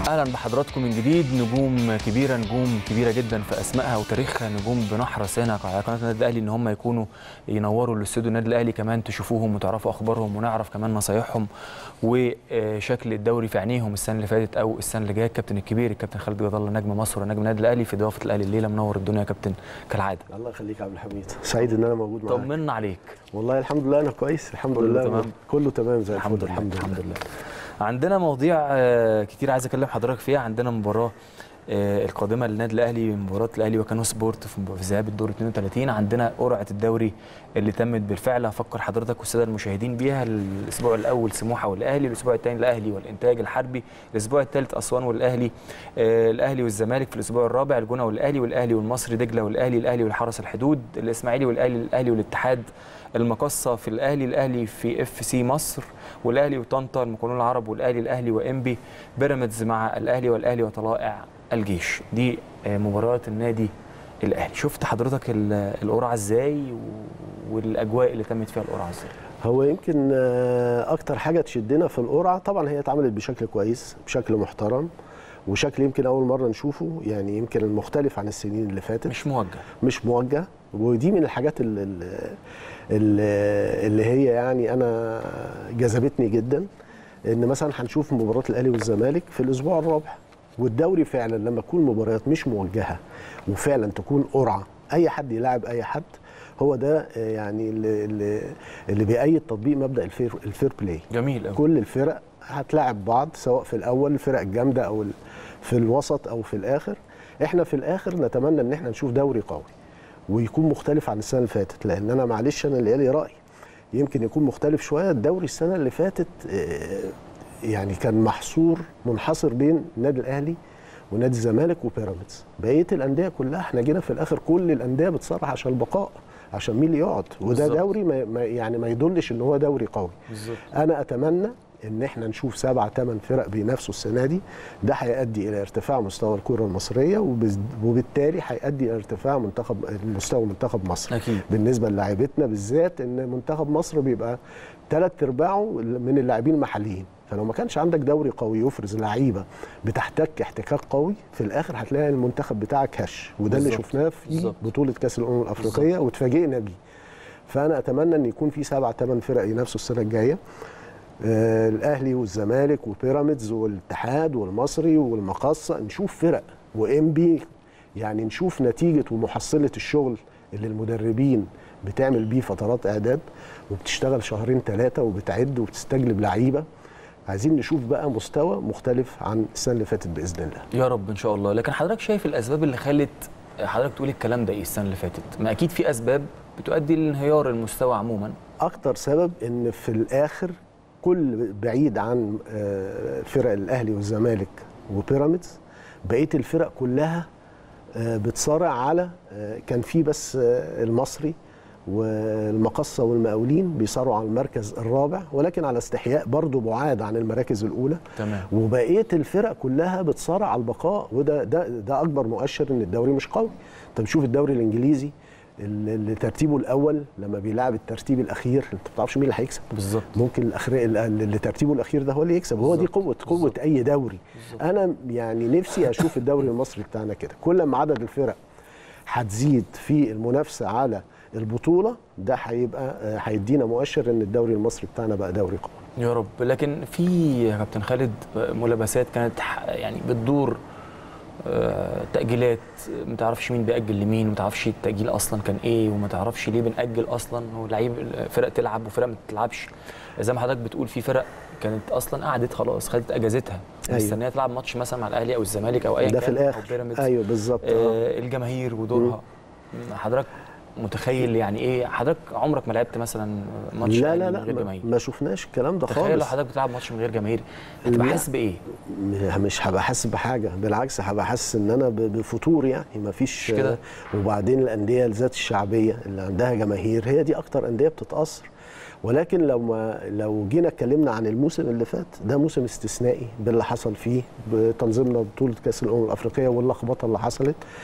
اهلا بحضراتكم من جديد نجوم كبيره نجوم كبيره جدا في اسمائها وتاريخها نجوم بنحرص هنا على قناه النادي الاهلي ان هم يكونوا ينوروا الاستوديو النادي الاهلي كمان تشوفوهم وتعرفوا اخبارهم ونعرف كمان نصايحهم وشكل الدوري في عينيهم السنه اللي فاتت او السنه اللي جايه الكابتن الكبير الكابتن خالد جد الله نجم مصر ونجم النادي الاهلي في ضيافه الاهلي الليله منور الدنيا يا كابتن كالعاده الله يخليك يا عبد الحميد سعيد ان انا موجود معاك طمنا عليك والله الحمد لله انا كويس الحمد كله لله تمام؟ كله تمام زي الحمد الفل لله الحمد لله عندنا مواضيع آه، كتير عايز اكلم حضرتك فيها عندنا مباراه آه، القادمه للنادي الاهلي مباراه الاهلي وكانو سبورت في في ذهاب الدور 32 عندنا قرعه الدوري اللي تمت بالفعل هفكر حضرتك والساده المشاهدين بيها الاسبوع الاول سموحه والاهلي الاسبوع الثاني الاهلي والانتاج الحربي الاسبوع الثالث اسوان والاهلي آه، الاهلي والزمالك في الاسبوع الرابع الجونه والاهلي والاهلي والمصري دجله والاهلي الاهلي والحرس الحدود الاسماعيلي والاهلي الاهلي والاتحاد المقصه في الاهلي الاهلي في اف سي مصر والاهلي وطنطا المقاولون العرب والاهلي الاهلي وانبي بيراميدز مع الاهلي والاهلي وطلائع الجيش دي آه، مباريات النادي الاهلي شفت حضرتك ال- القرعه ازاي و- والاجواء اللي تمت فيها القرعه ازاي هو يمكن آه، اكتر حاجه تشدنا في القرعه طبعا هي اتعملت بشكل كويس بشكل محترم وشكل يمكن اول مره نشوفه يعني يمكن المختلف عن السنين اللي فاتت مش موجه مش موجه ودي من الحاجات اللي, اللي, اللي هي يعني انا جذبتني جدا ان مثلا هنشوف مباراه الاهلي والزمالك في الاسبوع الرابع والدوري فعلا لما تكون مباريات مش موجهه وفعلا تكون قرعه اي حد يلاعب اي حد هو ده آه، يعني اللي, اللي, اللي بيأيد تطبيق مبدا الفير, الفير بلاي جميل قوي كل الفرق هتلاعب بعض سواء في الاول الفرق الجامده او ال- في الوسط او في الاخر احنا في الاخر نتمنى ان احنا نشوف دوري قوي ويكون مختلف عن السنه اللي فاتت لان انا معلش انا اللي لي راي يمكن يكون مختلف شويه الدوري السنه اللي فاتت آه، يعني كان محصور منحصر بين النادي الاهلي ونادي الزمالك وبيراميدز بقيه الانديه كلها احنا جينا في الاخر كل الانديه بتصرح عشان البقاء عشان مين اللي يقعد وده بالظبط. دوري ما ما- يعني ما يدلش ان هو دوري قوي بالظبط انا اتمنى ان احنا نشوف سبعة ثمان فرق بينافسوا السنه دي ده هيؤدي الى ارتفاع مستوى الكره المصريه وبز- وبالتالي هيؤدي الى ارتفاع منتخب مستوى منتخب مصر اكيد بالنسبه للاعيبتنا بالذات ان منتخب مصر بيبقى ثلاث ارباعه من اللاعبين المحليين فلو ما كانش عندك دوري قوي يفرز لعيبه بتحتك احتكاك قوي في الاخر هتلاقي المنتخب بتاعك هش وده اللي بالظبط. شفناه في بالظبط. بطوله كاس الامم الافريقيه واتفاجئنا بيه فانا اتمنى ان يكون في سبع ثمان فرق ينافسوا السنه الجايه آه، الاهلي والزمالك وبيراميدز والاتحاد والمصري والمقصه نشوف فرق وانبي يعني نشوف نتيجه ومحصله الشغل اللي المدربين بتعمل بيه فترات اعداد وبتشتغل شهرين ثلاثه وبتعد وبتستجلب لعيبه عايزين نشوف بقى مستوى مختلف عن السنه اللي فاتت باذن الله يا رب ان شاء الله لكن حضرتك شايف الاسباب اللي خلت حضرتك تقول الكلام ده ايه السنه اللي فاتت ما اكيد في اسباب بتؤدي لانهيار المستوى عموما اكتر سبب ان في الاخر كل بعيد عن آه، فرق الاهلي والزمالك وبيراميدز بقيه الفرق كلها آه، بتصارع على آه، كان في بس آه، المصري والمقصه والمقاولين بيصارعوا على المركز الرابع ولكن على استحياء برضه بعاد عن المراكز الاولى تمام وبقيه الفرق كلها بتصارع على البقاء وده ده ده اكبر مؤشر ان الدوري مش قوي طب شوف الدوري الانجليزي اللي اللي ترتيبه الاول لما بيلعب الترتيب الاخير انت ما بتعرفش مين اللي هيكسب بالظبط ممكن الاخير اللي ترتيبه الاخير ده هو اللي يكسب هو دي بالظبط. قوه قوه بالظبط. اي دوري بالظبط. انا يعني نفسي اشوف الدوري المصري بتاعنا كده كل ما عدد الفرق هتزيد في المنافسه على البطوله ده هيبقى آه، هيدينا مؤشر ان الدوري المصري بتاعنا بقى دوري قوي يا رب لكن في يا كابتن خالد ملابسات كانت ح- يعني بتدور آه، تأجيلات ما تعرفش مين بيأجل لمين وما تعرفش التأجيل أصلا كان إيه وما تعرفش ليه بنأجل أصلا ولعيب فرق تلعب وفرق ما تلعبش زي ما حضرتك بتقول في فرق كانت أصلا قعدت خلاص خدت أجازتها أيوة. مستنية تلعب ماتش مثلا مع الأهلي أو الزمالك أو أي ده في كان أو الاخر بيراميدز ايوه بالظبط آه. آه الجماهير ودورها حضرتك متخيل يعني ايه حضرتك عمرك ما لعبت مثلا ماتش لا أهلي لا من لا غير ما, جماهير ما شفناش الكلام ده تخيل لو خالص حضرتك بتلعب ماتش من غير جماهير هتبقى لا. حاسس بايه؟ م- مش هبقى حاسس بحاجه بالعكس هبقى حاسس ان انا ب- بفتور يعني ما فيش مش كده؟ وبعدين الانديه ذات الشعبيه اللي عندها جماهير هي دي اكتر انديه بتتاثر ولكن لو ما لو جينا اتكلمنا عن الموسم اللي فات ده موسم استثنائي باللي حصل فيه بتنظيمنا بطوله كاس الامم الافريقيه واللخبطه اللي حصلت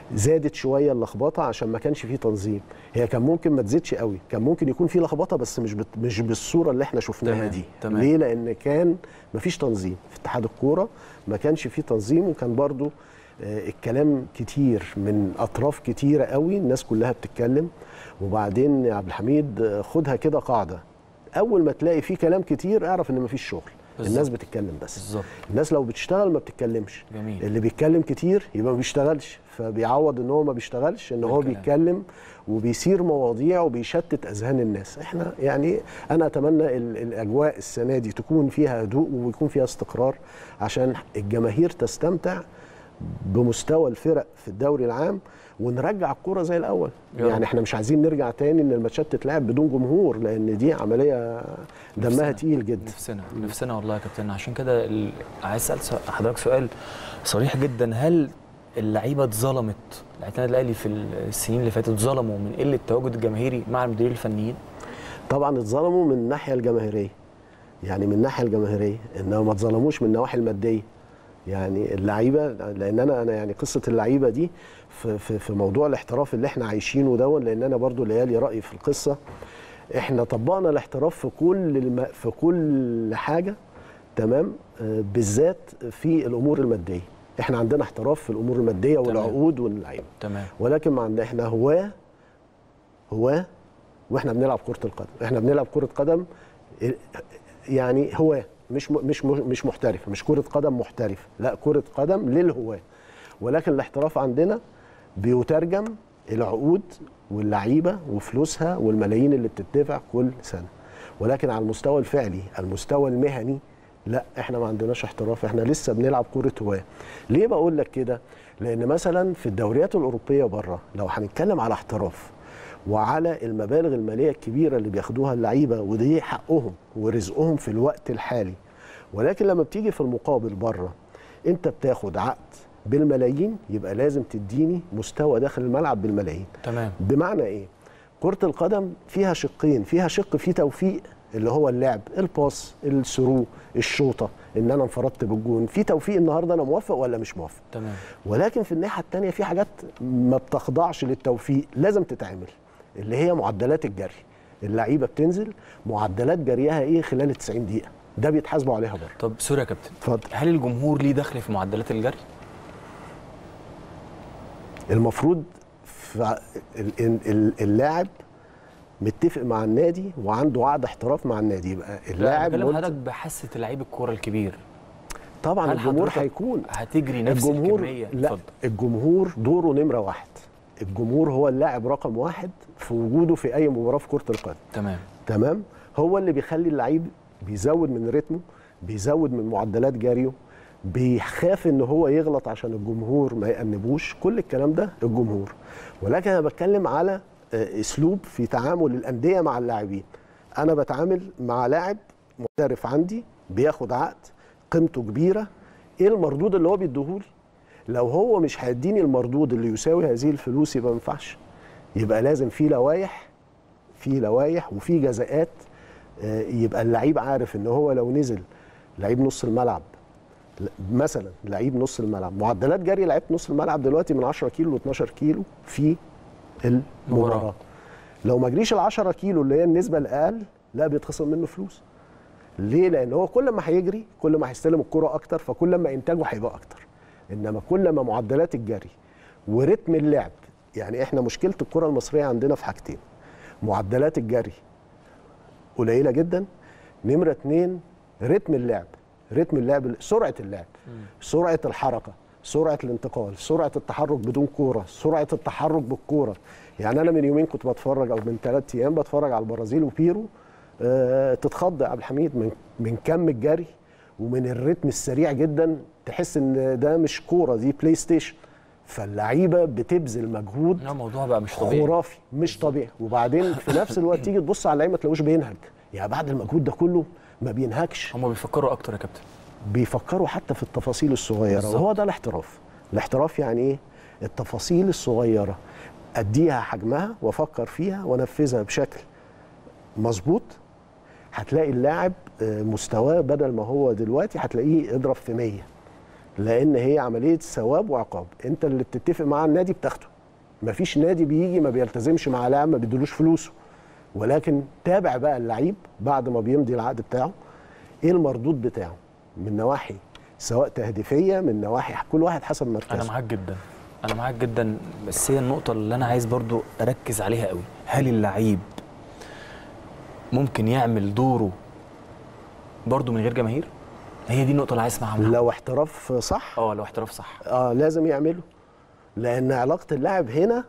زادت شويه اللخبطه عشان ما كانش فيه تنظيم هي كان ممكن ما تزيدش قوي كان ممكن يكون فيه لخبطه بس مش بت... مش بالصوره اللي احنا شفناها تمام، دي تمام. ليه لان كان ما فيش تنظيم في اتحاد الكوره ما كانش فيه تنظيم وكان برضو آه، الكلام كتير من اطراف كتيره قوي الناس كلها بتتكلم وبعدين يا عبد الحميد آه، خدها كده قاعده اول ما تلاقي فيه كلام كتير اعرف ان مفيش شغل بالظبط. الناس بتتكلم بس بالظبط الناس لو بتشتغل ما بتتكلمش جميل اللي بيتكلم كتير يبقى ما بيشتغلش فبيعوض ان هو ما بيشتغلش ان هو بالكلام. بيتكلم وبيثير مواضيع وبيشتت اذهان الناس احنا يعني انا اتمنى ال- الاجواء السنه دي تكون فيها هدوء ويكون فيها استقرار عشان الجماهير تستمتع بمستوى الفرق في الدوري العام ونرجع الكوره زي الاول يا رب. يعني احنا مش عايزين نرجع تاني ان الماتشات تتلعب بدون جمهور لان دي عمليه دمها نفسنا. تقيل جدا نفسنا نفسنا والله يا كابتن عشان كده ال... عايز اسال سؤ- حضرتك سؤال صريح جدا هل اللعيبه اتظلمت لعيبه النادي الاهلي في السنين اللي فاتت ظلموا من قله التواجد الجماهيري مع المديرين الفنيين طبعا اتظلموا من الناحيه الجماهيريه يعني من الناحيه الجماهيريه انما ما اتظلموش من النواحي الماديه يعني اللعيبه لان انا انا يعني قصه اللعيبه دي في في في موضوع الاحتراف اللي احنا عايشينه دون لان انا برضو ليالي رايي في القصه احنا طبقنا الاحتراف في كل الم... في كل حاجه تمام آه، بالذات في الامور الماديه احنا عندنا احتراف في الامور الماديه تمام. والعقود واللعيبه تمام ولكن ما عندنا احنا هواه هواه واحنا بنلعب كره القدم احنا بنلعب كره قدم يعني هواه مش م- مش م- مش محترف مش كره قدم محترف لا كره قدم للهواه ولكن الاحتراف عندنا بيترجم العقود واللعيبه وفلوسها والملايين اللي بتدفع كل سنه ولكن على المستوى الفعلي المستوى المهني لا احنا ما عندناش احتراف احنا لسه بنلعب كره هواه ليه بقول لك كده لان مثلا في الدوريات الاوروبيه بره لو هنتكلم على احتراف وعلى المبالغ الماليه الكبيره اللي بياخدوها اللعيبه ودي حقهم ورزقهم في الوقت الحالي ولكن لما بتيجي في المقابل بره انت بتاخد عقد بالملايين يبقى لازم تديني مستوى داخل الملعب بالملايين تمام بمعنى ايه كرة القدم فيها شقين فيها شق فيه توفيق اللي هو اللعب الباس الثرو الشوطة ان انا انفردت بالجون في توفيق النهارده انا موفق ولا مش موفق تمام ولكن في الناحية التانية في حاجات ما بتخضعش للتوفيق لازم تتعمل اللي هي معدلات الجري اللعيبة بتنزل معدلات جريها ايه خلال 90 دقيقة ده بيتحاسبوا عليها بره طب سوري يا كابتن اتفضل هل الجمهور ليه دخل في معدلات الجري؟ المفروض ف- ال- ال- اللاعب متفق مع النادي وعنده عقد احتراف مع النادي يبقى اللاعب اللاعب ملت- حضرتك بحاسه لعيب الكوره الكبير طبعا هل الجمهور حضرتك هيكون هتجري نفس الجمهور الكميه لا اتفضل. الجمهور دوره نمره واحد الجمهور هو اللاعب رقم واحد في وجوده في اي مباراه في كره القدم تمام تمام هو اللي بيخلي اللعيب بيزود من رتمه بيزود من معدلات جريه بيخاف ان هو يغلط عشان الجمهور ما يأنبوش كل الكلام ده الجمهور ولكن انا بتكلم على آه، اسلوب في تعامل الانديه مع اللاعبين انا بتعامل مع لاعب محترف عندي بياخد عقد قيمته كبيره ايه المردود اللي هو بيديهولي لو هو مش هيديني المردود اللي يساوي هذه الفلوس يبقى ما ينفعش يبقى لازم في لوائح في لوائح وفي جزاءات آه، يبقى اللعيب عارف ان هو لو نزل لعيب نص الملعب ل- مثلا لعيب نص الملعب معدلات جري لعيب نص الملعب دلوقتي من 10 كيلو ل 12 كيلو في مباراة. المباراه لو ما جريش ال 10 كيلو اللي هي النسبه الاقل لا بيتخصم منه فلوس ليه لان هو كل ما هيجري كل ما هيستلم الكره اكتر فكل ما انتاجه هيبقى اكتر انما كل ما معدلات الجري ورتم اللعب يعني احنا مشكله الكره المصريه عندنا في حاجتين معدلات الجري قليله جدا نمره اتنين رتم اللعب رتم اللعب سرعه اللعب سرعه الحركه سرعه الانتقال سرعه التحرك بدون كوره سرعه التحرك بالكوره يعني انا من يومين كنت بتفرج او من ثلاث ايام بتفرج على البرازيل وبيرو آه تتخض يا عبد الحميد من من كم الجري ومن الريتم السريع جدا تحس ان ده مش كوره دي بلاي ستيشن فاللعيبه بتبذل مجهود لا الموضوع بقى مش طبيعي خرافي مش طبيعي وبعدين في نفس الوقت تيجي تبص على اللعيب ما تلاقوش بينهج يعني بعد المجهود ده كله ما بينهكش هم بيفكروا اكتر يا كابتن بيفكروا حتى في التفاصيل الصغيره بالظبط. وهو ده الاحتراف الاحتراف يعني ايه التفاصيل الصغيره اديها حجمها وافكر فيها وانفذها بشكل مظبوط هتلاقي اللاعب آه، مستواه بدل ما هو دلوقتي هتلاقيه اضرب في 100 لان هي عمليه ثواب وعقاب انت اللي بتتفق مع النادي بتاخده مفيش نادي بيجي ما بيلتزمش مع لاعب ما بيدلوش فلوسه ولكن تابع بقى اللعيب بعد ما بيمضي العقد بتاعه ايه المردود بتاعه من نواحي سواء تهديفيه من نواحي كل واحد حسب مركزه انا معاك جدا انا معاك جدا بس هي النقطه اللي انا عايز برضو اركز عليها قوي هل اللعيب ممكن يعمل دوره برضو من غير جماهير هي دي النقطه اللي عايز اسمعها منها. لو احتراف صح اه لو احتراف صح اه لازم يعمله لان علاقه اللاعب هنا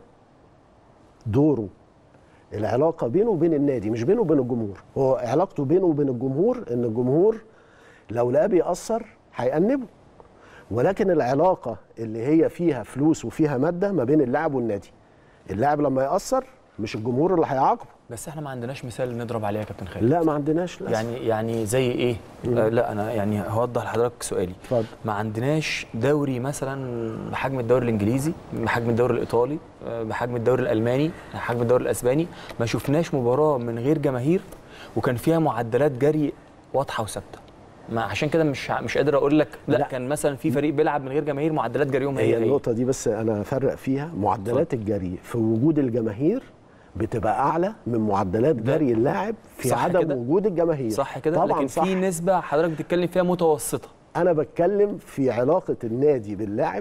دوره العلاقه بينه وبين النادي مش بينه وبين الجمهور هو علاقته بينه وبين الجمهور ان الجمهور لو لقاه بيأثر هيأنبه ولكن العلاقه اللي هي فيها فلوس وفيها ماده ما بين اللاعب والنادي اللاعب لما يأثر مش الجمهور اللي هيعاقبه بس احنا ما عندناش مثال نضرب عليه يا كابتن خالد لا ما عندناش للأسف. يعني يعني زي ايه آه لا انا يعني هوضح لحضرتك سؤالي اتفضل ما عندناش دوري مثلا بحجم الدوري الانجليزي بحجم الدوري الايطالي آه، بحجم الدوري الالماني بحجم الدوري الاسباني ما شفناش مباراه من غير جماهير وكان فيها معدلات جري واضحه وثابته ما عشان كده مش ع- مش قادر اقول لك لا, لا. لا كان مثلا في فريق بيلعب من غير جماهير معدلات جريهم هي هي هي النقطة دي بس أنا أفرق فيها معدلات الجري في وجود الجماهير بتبقى أعلى من معدلات ده- جري اللاعب في صح عدم كده؟ وجود الجماهير صح كده طبعا لكن صح في نسبه حضرتك بتتكلم فيها متوسطه أنا بتكلم في علاقة النادي باللاعب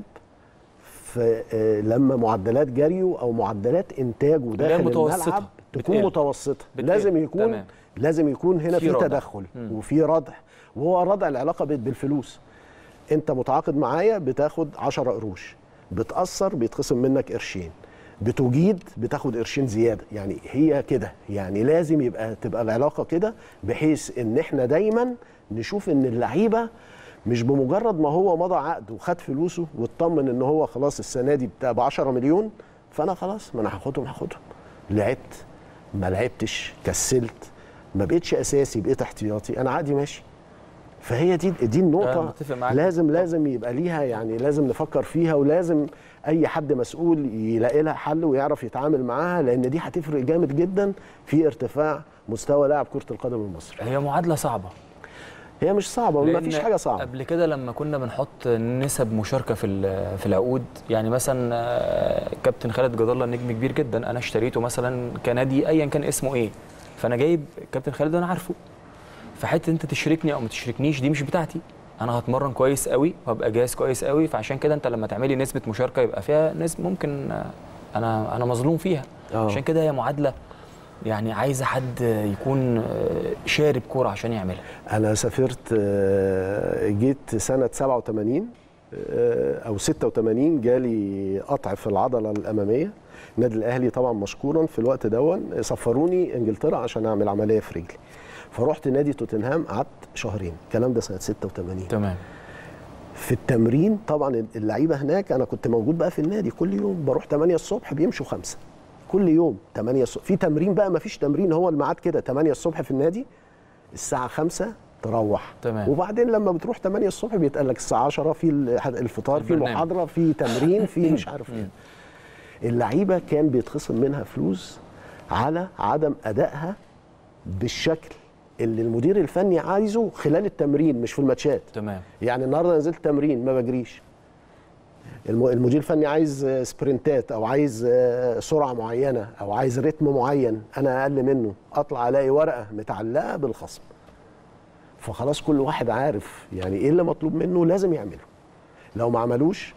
في آه، لما معدلات جريه أو معدلات إنتاجه اللي هي داخل متوسطة، الملعب تكون بتقل. متوسطة بتقل. لازم يكون تمام. لازم يكون هنا في في ردع. تدخل مم. وفي ردع وهو ردع العلاقة بال- بالفلوس انت متعاقد معايا بتاخد 10 قروش بتأثر بيتخصم منك قرشين بتجيد بتاخد قرشين زياده يعني هي كده يعني لازم يبقى تبقى العلاقه كده بحيث ان احنا دايما نشوف ان اللعيبه مش بمجرد ما هو مضى عقد وخد فلوسه واطمن ان هو خلاص السنه دي بتاع ب 10 مليون فانا خلاص ما انا هاخدهم هاخدهم لعبت ما لعبتش كسلت ما بقتش اساسي بقيت احتياطي انا عادي ماشي فهي دي دي أنا النقطه متفق معاك. لازم لازم يبقى ليها يعني لازم نفكر فيها ولازم اي حد مسؤول يلاقي لها حل ويعرف يتعامل معاها لان دي هتفرق جامد جدا في ارتفاع مستوى لاعب كره القدم المصري هي معادله صعبه هي مش صعبه ما لأن فيش حاجه صعبه قبل كده لما كنا بنحط نسب مشاركه في ال- في العقود يعني مثلا آه، كابتن خالد جد الله نجم كبير جدا انا اشتريته مثلا كنادي ايا كان اسمه ايه فانا جايب كابتن خالد انا عارفه فحته انت تشركني او ما تشركنيش دي مش بتاعتي انا هتمرن كويس قوي وهبقى جاهز كويس قوي فعشان كده انت لما تعملي نسبه مشاركه يبقى فيها نسبه ممكن آه، انا انا مظلوم فيها آه. عشان كده هي معادله يعني عايزه حد يكون آه، شارب كوره عشان يعملها انا سافرت آه، جيت سنه 87 آه، او 86 جالي قطع في العضله الاماميه النادي الاهلي طبعا مشكورا في الوقت دون سفروني انجلترا عشان اعمل عمليه في رجلي فرحت نادي توتنهام قعدت شهرين الكلام ده سنه 86 تمام في التمرين طبعا اللعيبه هناك انا كنت موجود بقى في النادي كل يوم بروح 8 الصبح بيمشوا 5 كل يوم 8 الصبح في تمرين بقى ما فيش تمرين هو الميعاد كده 8 الصبح في النادي الساعه 5 تروح تمام. وبعدين لما بتروح 8 الصبح بيتقال لك الساعه 10 في الفطار في البرنامج. محاضره في تمرين في مش عارف ايه اللعيبه كان بيتخصم منها فلوس على عدم ادائها بالشكل اللي المدير الفني عايزه خلال التمرين مش في الماتشات تمام يعني النهارده نزلت تمرين ما بجريش الم- المدير الفني عايز آه، سبرنتات او عايز آه، سرعه معينه او عايز رتم معين انا اقل منه اطلع الاقي ورقه متعلقه بالخصم فخلاص كل واحد عارف يعني ايه اللي مطلوب منه لازم يعمله لو ما عملوش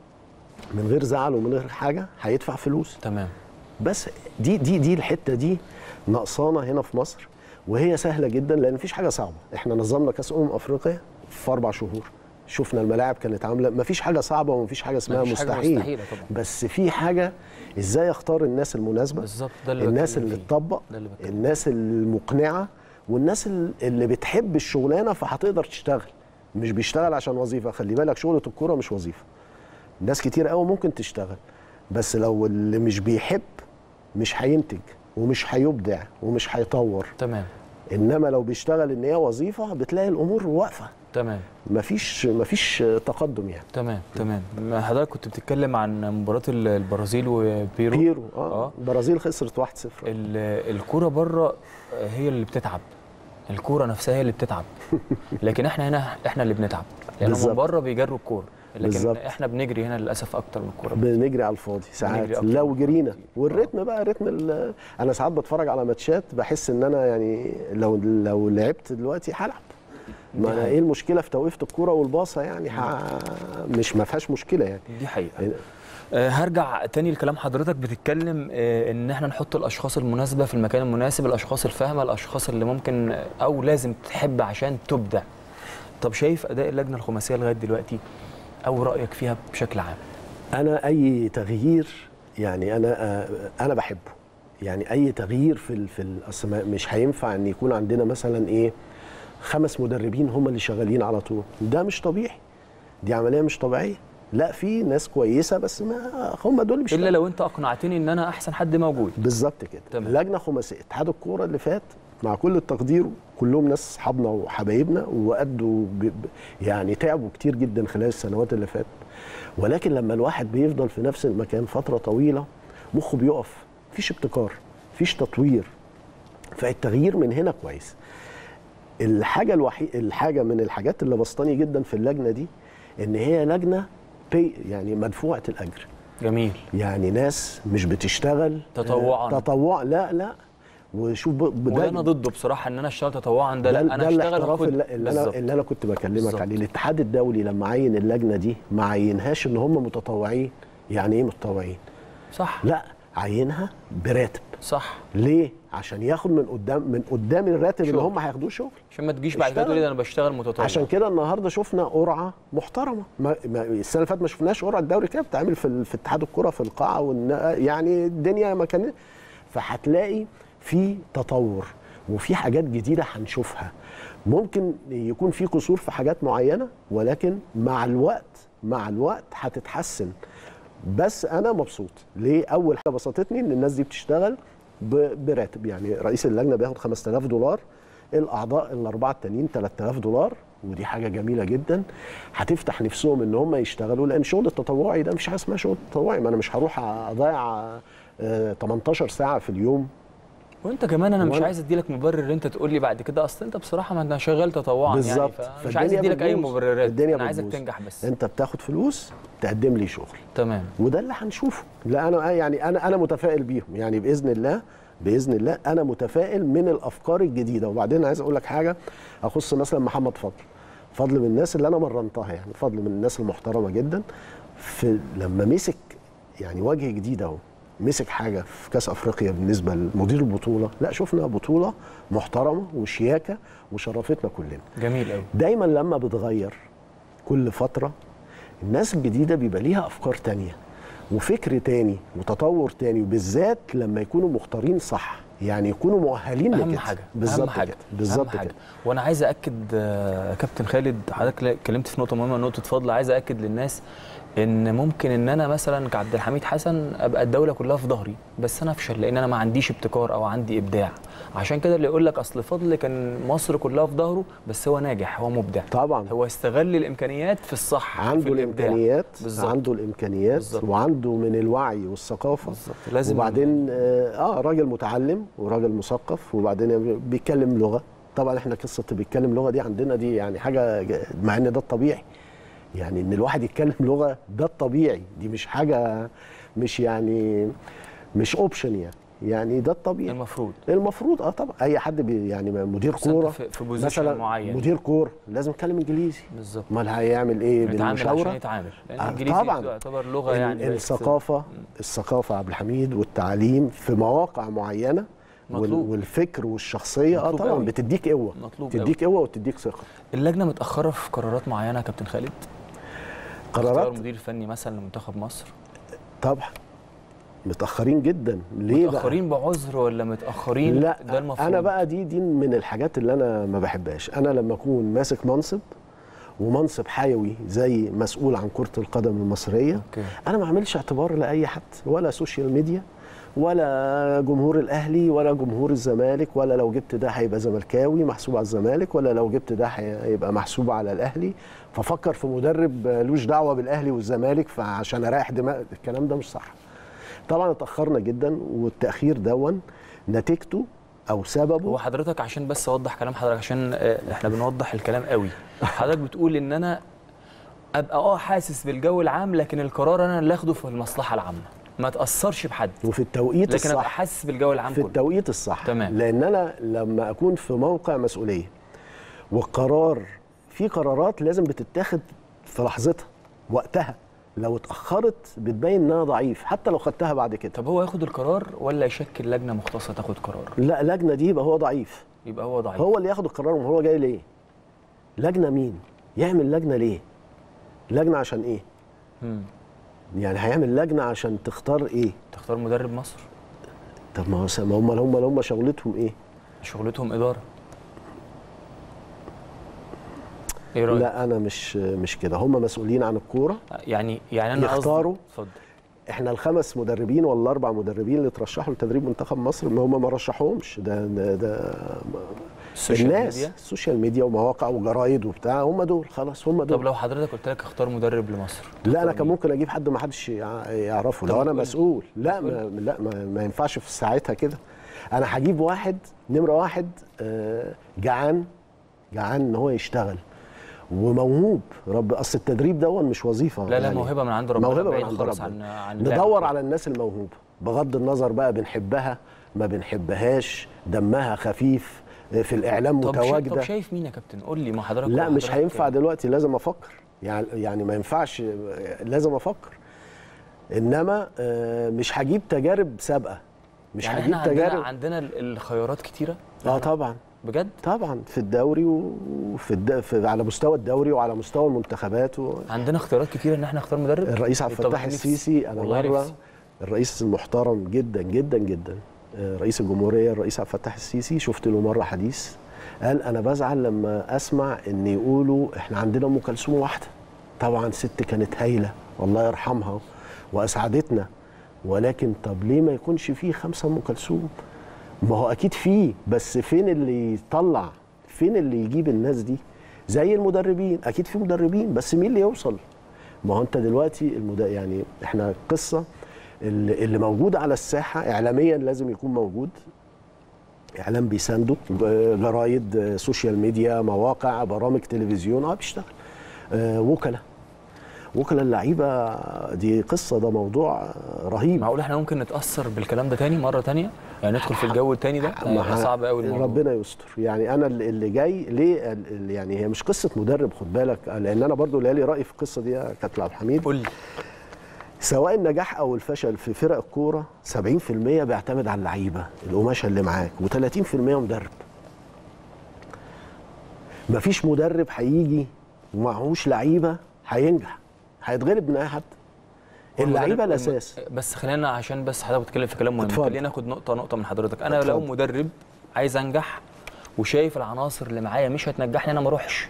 من غير زعل ومن غير حاجه هيدفع فلوس تمام بس دي دي دي الحته دي نقصانه هنا في مصر وهي سهله جدا لان مفيش حاجه صعبه احنا نظمنا كاس امم افريقيا في اربع شهور شفنا الملاعب كانت عامله مفيش حاجه صعبه ومفيش حاجه اسمها مفيش حاجة مستحيل مستحيلة طبعا. بس في حاجه ازاي اختار الناس المناسبه بالظبط ده اللي الناس بتكلم اللي فيه. تطبق ده اللي بتكلم الناس المقنعه والناس ال- اللي بتحب الشغلانه فهتقدر تشتغل مش بيشتغل عشان وظيفه خلي بالك شغله الكوره مش وظيفه ناس كتير قوي ممكن تشتغل بس لو اللي مش بيحب مش هينتج ومش هيبدع ومش هيطور تمام انما لو بيشتغل ان هي وظيفه بتلاقي الامور واقفه تمام مفيش مفيش تقدم يعني تمام تمام ما حضرتك كنت بتتكلم عن مباراه ال- البرازيل وبيرو بيرو اه, آه. البرازيل خسرت 1-0 ال- الكوره بره هي اللي بتتعب الكوره نفسها هي اللي بتتعب لكن احنا هنا احنا اللي بنتعب لان هم بالظبط. بره بيجروا الكوره لكن بالظبط. احنا بنجري هنا للاسف اكتر من الكوره بنجري على الفاضي ساعات بنجري أكتر لو من جرينا الكورة. والريتم بقى ريتم ال- انا ساعات بتفرج على ماتشات بحس ان انا يعني لو لو لعبت دلوقتي هلعب ما انا حقيقة. ايه المشكله في توقيفه الكوره والباصه يعني ح... مش ما فيهاش مشكله يعني دي حقيقه آه، هرجع تاني لكلام حضرتك بتتكلم آه، ان احنا نحط الاشخاص المناسبه في المكان المناسب الاشخاص الفاهمه الاشخاص اللي ممكن آه، او لازم تحب عشان تبدع طب شايف اداء اللجنه الخماسيه لغايه دلوقتي او رايك فيها بشكل عام انا اي تغيير يعني انا آه، انا بحبه يعني اي تغيير في ال- في الاسماء مش هينفع ان يكون عندنا مثلا ايه خمس مدربين هم اللي شغالين على طول ده مش طبيعي دي عمليه مش طبيعيه لا في ناس كويسه بس ما هم دول مش الا لو انت اقنعتني ان انا احسن حد موجود بالظبط كده تمام. لجنه خماسيه اتحاد الكوره اللي فات مع كل التقدير كلهم ناس اصحابنا وحبايبنا وادوا ب... ب- يعني تعبوا كتير جدا خلال السنوات اللي فاتت ولكن لما الواحد بيفضل في نفس المكان فتره طويله مخه بيقف مفيش ابتكار مفيش تطوير فالتغيير من هنا كويس الحاجه الوحيد الحاجه من الحاجات اللي بسطاني جدا في اللجنه دي ان هي لجنه بي يعني مدفوعه الاجر جميل يعني ناس مش بتشتغل تطوعاً. آه، تطوع لا لا وشوف ب- ب- وده انا ضده بصراحه ان انا اشتغل تطوعا ده, ده, لا انا ده اشتغل الاحتراف واخد اللي, اللي انا بالظبط. اللي انا كنت بكلمك بالظبط. عليه الاتحاد الدولي لما عين اللجنه دي ما عينهاش ان هم متطوعين يعني ايه متطوعين صح لا عينها براتب صح ليه عشان ياخد من قدام من قدام الراتب اللي شغل. هم هياخدوه شغل عشان ما تجيش بعد كده اشتغل. تقول لي ده انا بشتغل متطوع عشان كده النهارده شفنا قرعه محترمه ما ما السنه اللي فاتت ما شفناش قرعه الدوري كده بتعمل في ال- في اتحاد الكره في القاعه والن- يعني الدنيا ما كان فهتلاقي في تطور وفي حاجات جديده هنشوفها ممكن يكون في قصور في حاجات معينه ولكن مع الوقت مع الوقت هتتحسن بس انا مبسوط ليه اول حاجه بسطتني ان الناس دي بتشتغل ب- براتب يعني رئيس اللجنه بياخد 5000 دولار الاعضاء الاربعه التانيين 3000 دولار ودي حاجه جميله جدا هتفتح نفسهم ان هم يشتغلوا لان شغل التطوعي ده مش حاجه اسمها شغل تطوعي ما انا مش هروح اضيع آه، 18 ساعه في اليوم وانت كمان انا مش وأنا- عايز اديلك مبرر ان انت تقول لي بعد كده اصل انت بصراحه ما انت شغال تطوعا بالظبط يعني فمش عايز فالدنيا اديلك اي بتبوظ. مبررات الدنيا انا عايزك بتبوظ. تنجح بس انت بتاخد فلوس تقدم لي شغل تمام وده اللي هنشوفه لا انا يعني انا انا متفائل بيهم يعني باذن الله باذن الله انا متفائل من الافكار الجديده وبعدين عايز اقول لك حاجه اخص مثلا محمد فضل فضل من الناس اللي انا مرنتها يعني فضل من الناس المحترمه جدا في لما مسك يعني وجه جديد اهو مسك حاجه في كاس افريقيا بالنسبه لمدير البطوله لا شفنا بطوله محترمه وشياكه وشرفتنا كلنا جميل قوي دايما لما بتغير كل فترة الناس الجديدة بيبقى ليها أفكار تانية وفكر تاني وتطور تاني وبالذات لما يكونوا مختارين صح يعني يكونوا مؤهلين اهم لكده. حاجه بالظبط اهم حاجه كده بالظبط أهم حاجة. كده وانا عايز اكد آه، كابتن خالد حضرتك لا- اتكلمت في نقطه مهمه نقطه فضل عايز اكد للناس ان ممكن ان انا مثلا كعبد الحميد حسن ابقى الدوله كلها في ظهري بس انا افشل لان انا ما عنديش ابتكار او عندي ابداع عشان كده اللي يقول لك اصل فضل كان مصر كلها في ظهره بس هو ناجح هو مبدع طبعا هو استغل الامكانيات في الصح في عنده الإبداع. الامكانيات بالظبط. عنده الامكانيات بالظبط. وعنده من الوعي والثقافه بالظبط لازم وبعدين اه آه، راجل متعلم وراجل مثقف وبعدين بيتكلم لغه طبعا احنا قصه بيتكلم لغه دي عندنا دي يعني حاجه ج- مع ان ده الطبيعي يعني ان الواحد يتكلم لغه ده الطبيعي دي مش حاجه مش يعني مش اوبشن يعني يعني ده الطبيعي المفروض المفروض اه طبعا اي حد بي يعني مدير بس أنت كوره في- في بوزيشن مثلا معين. مدير كوره لازم يتكلم انجليزي بالظبط امال هيعمل ايه يتعامل عشان بالمشاوره يتعامل لان آه، الانجليزي طبعاً. تعتبر لغه ال- يعني بقت- الثقافه الثقافه يا عبد الحميد والتعليم في مواقع معينه وال- مطلوب. والفكر والشخصيه اه مطلوب طبعا أوي. بتديك قوه مطلوب تديك قوه وتديك ثقه اللجنه متاخره في قرارات معينه يا كابتن خالد اختيار قرارات المدير الفني مثلا لمنتخب مصر طبعا متاخرين جدا ليه متاخرين بعذر ولا متاخرين بقى؟ ده لا المفروض انا بقى دي دي من الحاجات اللي انا ما بحبهاش انا لما اكون ماسك منصب ومنصب حيوي زي مسؤول عن كره القدم المصريه اوكي انا ما اعملش اعتبار لاي حد ولا سوشيال ميديا ولا جمهور الاهلي ولا جمهور الزمالك ولا لو جبت ده هيبقى زملكاوي محسوب على الزمالك ولا لو جبت ده هيبقى محسوب على الاهلي ففكر في مدرب لوش دعوه بالاهلي والزمالك فعشان اريح دماغ الكلام ده مش صح طبعا اتاخرنا جدا والتاخير دون نتيجته او سببه هو حضرتك عشان بس اوضح كلام حضرتك عشان آه، احنا بنوضح الكلام قوي حضرتك بتقول ان انا ابقى اه حاسس بالجو العام لكن القرار انا اللي اخده في المصلحه العامه ما تاثرش بحد وفي التوقيت لكن ابقى الصح حاسس بالجو العام في كله التوقيت الصح تمام. لان انا لما اكون في موقع مسؤوليه والقرار في قرارات لازم بتتاخد في لحظتها وقتها لو اتاخرت بتبين انها ضعيف حتى لو خدتها بعد كده طب هو ياخد القرار ولا يشكل لجنه مختصه تاخد قرار لا لجنه دي يبقى هو ضعيف يبقى هو ضعيف هو اللي ياخد القرار وهو جاي ليه لجنه مين يعمل لجنه ليه لجنه عشان ايه مم. يعني هيعمل لجنه عشان تختار ايه تختار مدرب مصر طب ما هو س- ما هم هم هم شغلتهم ايه شغلتهم اداره ايه رايك لا انا مش مش كده هم مسؤولين عن الكوره يعني يعني انا قصدي- يختاروا. اتفضل احنا الخمس مدربين ولا الاربع مدربين اللي ترشحوا لتدريب منتخب مصر ما هم ما رشحوهمش ده ده, ده السوشيال الناس ميديا السوشيال ميديا ومواقع وجرايد وبتاع هم دول خلاص هم دول طب لو حضرتك قلت لك اختار مدرب لمصر لا انا تختار كان مين؟ ممكن اجيب حد ما حدش يع- يعرفه طب لو انا قول. مسؤول لا ما قول. لا ما, ما ينفعش في ساعتها كده انا هجيب واحد نمره واحد آه، جعان جعان ان هو يشتغل وموهوب رب اصل التدريب ده مش وظيفه لا لا موهبه من عند ربنا موهبه من بعيد عند خالص ربنا. عن عن ندور اللعب. على الناس الموهوبه بغض النظر بقى بنحبها ما بنحبهاش دمها خفيف آه، في الاعلام طب شا- طب متواجده شايف مين يا كابتن قول لي ما حضرتك لا مش حضرتك- هينفع دلوقتي لازم افكر يعني يعني ما ينفعش لازم افكر انما آه، مش هجيب تجارب سابقه مش يعني هجيب احنا عندنا تجارب عندنا ال- الخيارات كتيره اه طبعا بجد طبعا في الدوري وفي, الد... في على مستوى الدوري وعلى مستوى المنتخبات و... عندنا اختيارات كتيره ان احنا نختار مدرب الرئيس عبد طب الفتاح نفسي- السيسي انا والله مره نفسي. الرئيس المحترم جدا جدا جدا آه، رئيس الجمهوريه الرئيس عبد الفتاح السيسي شفت له مره حديث قال انا بزعل لما اسمع ان يقولوا احنا عندنا ام كلثوم واحده طبعا ست كانت هايله والله يرحمها واسعدتنا ولكن طب ليه ما يكونش فيه خمسه ام كلثوم ما هو اكيد فيه بس فين اللي يطلع فين اللي يجيب الناس دي زي المدربين اكيد في مدربين بس مين اللي يوصل ما هو انت دلوقتي المد... يعني احنا القصه اللي, اللي موجود على الساحه اعلاميا لازم يكون موجود اعلام بيسانده ج- جرايد آه، سوشيال ميديا مواقع برامج تلفزيون اه بيشتغل آه وكلاء وكلاء اللعيبه دي قصه ده موضوع آه، رهيب معقول احنا ممكن نتاثر بالكلام ده تاني مره تانية يعني ندخل في الجو التاني ده ما هيبقى ه- صعب قوي الموضوع ربنا يستر يعني انا اللي اللي جاي ليه ال- ال- يعني هي مش قصه مدرب خد بالك لان انا برضو ليالي رايي في القصه دي يا كابتن عبد الحميد قول لي سواء النجاح او الفشل في فرق الكوره 70% بيعتمد على اللعيبه القماشه اللي معاك و30% مدرب مفيش مدرب هيجي ومعهوش لعيبه هينجح هيتغلب من اي حد هو اللعيبه المدرب- الاساس بس خلينا عشان بس حضرتك بتتكلم في كلام مهم اتفضل. خلينا ناخد نقطه نقطه من حضرتك انا لو اتفضل. مدرب عايز انجح وشايف العناصر اللي معايا مش هتنجحني انا ما اروحش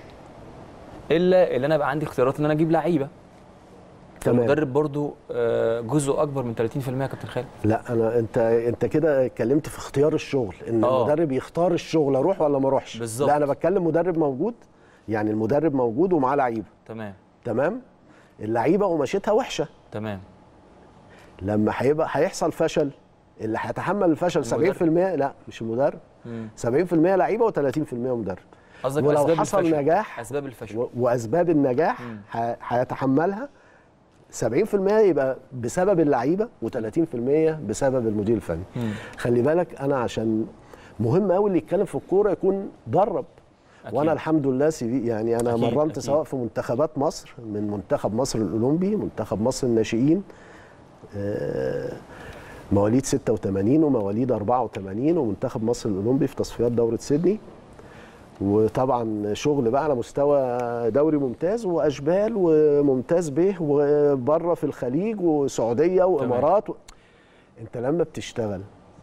الا اللي انا بقى عندي اختيارات ان انا اجيب لعيبه تمام. المدرب برضو آه، جزء اكبر من 30% يا كابتن خالد لا انا انت انت كده اتكلمت في اختيار الشغل ان آه. المدرب يختار الشغل اروح ولا ما اروحش بالظبط. لا انا بتكلم مدرب موجود يعني المدرب موجود ومعاه لعيبه تمام تمام اللعيبه قماشتها وحشه تمام لما هيبقى هيحصل فشل اللي هيتحمل الفشل 70% لا مش المدرب مم. 70% لعيبه و30% مدرب قصدك ولو اسباب حصل الفشل نجاح اسباب الفشل و- واسباب النجاح مم. ه- هيتحملها 70% يبقى بسبب اللعيبه و30% بسبب المدير الفني مم. خلي بالك انا عشان مهم قوي اللي يتكلم في الكوره يكون درب أكيد. وانا الحمد لله سي في يعني انا أكيد، مرنت أكيد. سواء في منتخبات مصر من منتخب مصر الاولمبي منتخب مصر الناشئين آه، مواليد 86 ومواليد 84 ومنتخب مصر الاولمبي في تصفيات دوره سيدني وطبعا شغل بقى على مستوى دوري ممتاز واشبال وممتاز به وبره في الخليج وسعوديه وامارات و... انت لما بتشتغل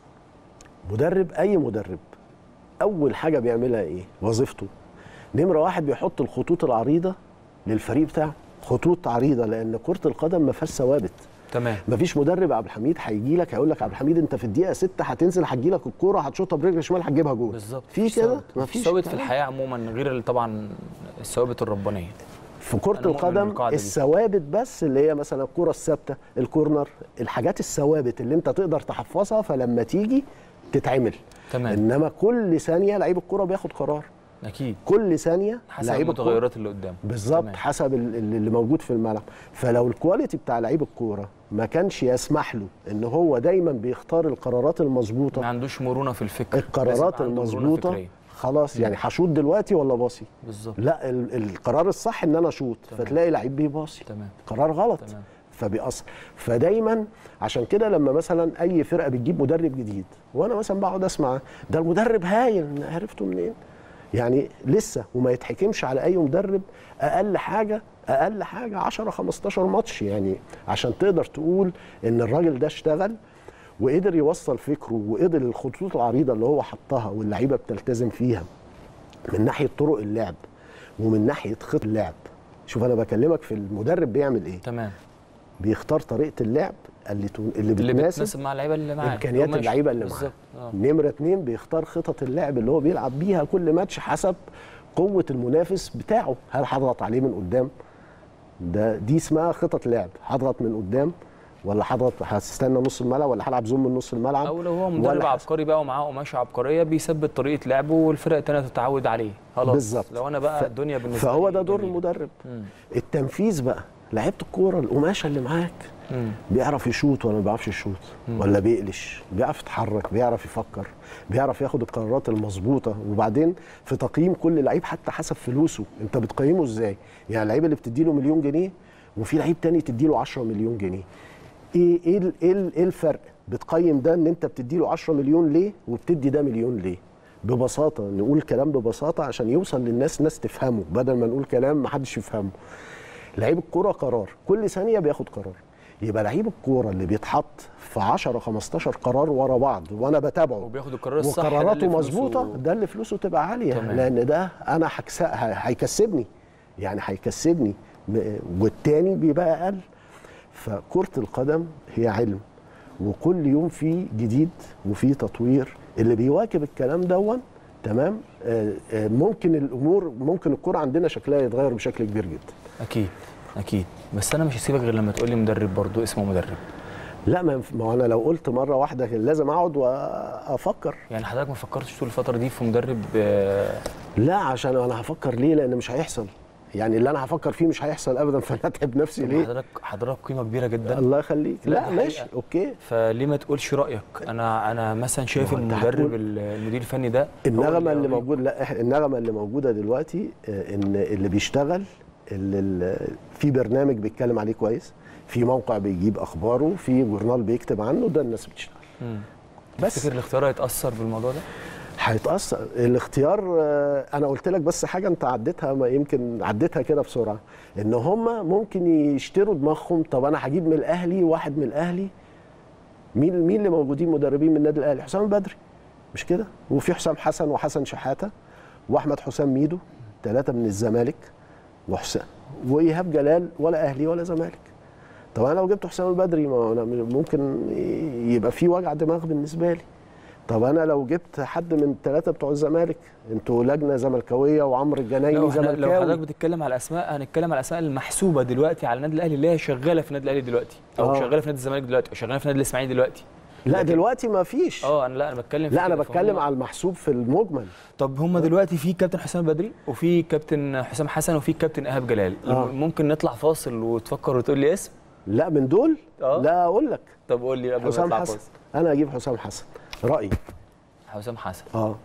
مدرب اي مدرب اول حاجه بيعملها ايه وظيفته نمره واحد بيحط الخطوط العريضه للفريق بتاعه خطوط عريضه لان كره القدم ما فيهاش ثوابت تمام مفيش مدرب عبد الحميد هيجي لك هيقول لك عبد الحميد انت في الدقيقه 6 هتنزل هتجي لك الكوره هتشوطها برجل الشمال هتجيبها جول بالظبط في مفيش كده ثوابت. مفيش ثوابت في الحياه عموما غير ال- طبعا الثوابت الربانيه في كره أنا مؤمن القدم بالقاعدة دي. الثوابت بس اللي هي مثلا الكره الثابته الكورنر الحاجات الثوابت اللي انت تقدر تحفظها فلما تيجي تتعمل تمام انما كل ثانيه لعيب الكوره بياخد قرار اكيد كل ثانيه حسب لعيب الكورة المتغيرات اللي قدامه بالظبط تمام. حسب ال- ال- اللي موجود في الملعب فلو الكواليتي بتاع لعيب الكوره ما كانش يسمح له ان هو دايما بيختار القرارات ما المظبوطه عندوش مرونه في الفكر القرارات لازم عنده مرونة المظبوطه فكرية. خلاص يعني هشوط دلوقتي ولا باصي بالظبط لا ال- القرار الصح ان انا اشوط تمام. فتلاقي لعيب بيباصي تمام قرار غلط تمام. فبيأثر فدايما عشان كده لما مثلا اي فرقه بتجيب مدرب جديد وانا مثلا بقعد اسمع ده المدرب هايل عرفته منين يعني لسه وما يتحكمش على اي مدرب اقل حاجه اقل حاجه 10 15 ماتش يعني عشان تقدر تقول ان الراجل ده اشتغل وقدر يوصل فكره وقدر الخطوط العريضه اللي هو حطها واللعيبه بتلتزم فيها من ناحيه طرق اللعب ومن ناحيه خط اللعب شوف انا بكلمك في المدرب بيعمل ايه تمام بيختار طريقه اللعب اللي تو- اللي اللي بتناسب بتناسب مع اللعيبه اللي معاه امكانيات ماشي. اللعيبه اللي معاه بالظبط آه. نمره اتنين بيختار خطط اللعب اللي هو بيلعب بيها كل ماتش حسب قوه المنافس بتاعه هل هضغط عليه من قدام ده دي اسمها خطط لعب هضغط من قدام ولا هضغط هستنى نص الملعب ولا هلعب زوم من نص الملعب او لو هو مدرب ولا عبقري بقى ومعاه قماشه عبقريه بيثبت طريقه لعبه والفرق الثانيه تتعود عليه خلاص بالظبط. لو انا بقى ف- الدنيا بالنسبه فهو لي ده دور جميلة. المدرب مم. التنفيذ بقى لعيبه الكوره القماشه اللي معاك مم. بيعرف يشوط ولا ما بيعرفش يشوط ولا بيقلش بيعرف يتحرك بيعرف يفكر بيعرف ياخد القرارات المظبوطه وبعدين في تقييم كل لعيب حتى حسب فلوسه انت بتقيمه ازاي يعني اللعيب اللي بتدي له مليون جنيه وفي لعيب تاني تدي له 10 مليون جنيه ايه ايه ال- ايه ال- ايه الفرق بتقيم ده ان انت بتدي له 10 مليون ليه وبتدي ده مليون ليه ببساطه نقول كلام ببساطه عشان يوصل للناس ناس تفهمه بدل ما نقول كلام ما حدش يفهمه لعيب الكوره قرار كل ثانيه بياخد قرار يبقى لعيب الكوره اللي بيتحط في 10 15 قرار ورا بعض وانا بتابعه وبياخد القرار الصح ده وقراراته اللي فلوسه- مظبوطه ده اللي فلوسه تبقى عاليه تمام. لان ده انا هكس- ه- هيكسبني يعني هيكسبني م- والتاني بيبقى اقل فكره القدم هي علم وكل يوم في جديد وفي تطوير اللي بيواكب الكلام دون تمام آه، آه، ممكن الامور ممكن الكره عندنا شكلها يتغير بشكل كبير جدا اكيد اكيد بس انا مش هسيبك غير لما تقول لي مدرب برضو اسمه مدرب لا ما ينف- ما هو انا لو قلت مره واحده كان لازم اقعد وافكر يعني حضرتك ما فكرتش طول الفتره دي في مدرب آه، لا عشان انا هفكر ليه لان مش هيحصل يعني اللي انا هفكر فيه مش هيحصل ابدا فانا اتعب نفسي ليه حضرتك حضرتك قيمه كبيره جدا الله يخليك لا، لا دي ماشي حقيقة. اوكي فليه ما تقولش رايك انا انا مثلا شايف ما هو ان أنت المدرب هتقول- ال- المدير الفني ده هو النغمه اللي يوريك. موجود لا إح- النغمه اللي موجوده دلوقتي آه، ان اللي بيشتغل اللي اللي في برنامج بيتكلم عليه كويس في موقع بيجيب اخباره في جورنال بيكتب عنه ده الناس بتشتغل مم. بس تفتكر الاختيار هيتاثر بالموضوع ده هيتاثر الاختيار آه، انا قلت لك بس حاجه انت عديتها ما يمكن عديتها كده بسرعه ان هم ممكن يشتروا دماغهم طب انا هجيب من الاهلي واحد من الاهلي مين مين اللي موجودين مدربين من النادي الاهلي حسام البدري مش كده وفي حسام حسن وحسن شحاته واحمد حسام ميدو ثلاثه من الزمالك وحسام وايهاب جلال ولا اهلي ولا زمالك طب انا لو جبت حسام البدري ما هو أنا ممكن يبقى في وجع دماغ بالنسبه لي طب انا لو جبت حد من الثلاثه بتوع الزمالك انتوا لجنه زملكاويه وعمرو الجنايني لو, إحنا- لو حضرتك زملكاوي بتتكلم على اسماء هنتكلم على الاسماء المحسوبه دلوقتي على النادي الاهلي اللي هي شغاله في النادي الاهلي دلوقتي او آه. شغاله في نادي الزمالك دلوقتي او شغاله في نادي الاسماعيلي دلوقتي لا لكن- دلوقتي ما فيش اه انا لا انا بتكلم في لا انا كده، بتكلم فهم- على المحسوب في المجمل طب هم دلوقتي في كابتن حسام البدري وفي كابتن حسام حسن وفي كابتن ايهاب جلال آه. ممكن نطلع فاصل وتفكر وتقول لي اسم لا من دول آه. لا اقول لك طب قول لي قبل ما حسام نطلع حسن فاصل انا اجيب حسام حسن رايي حسام حسن اه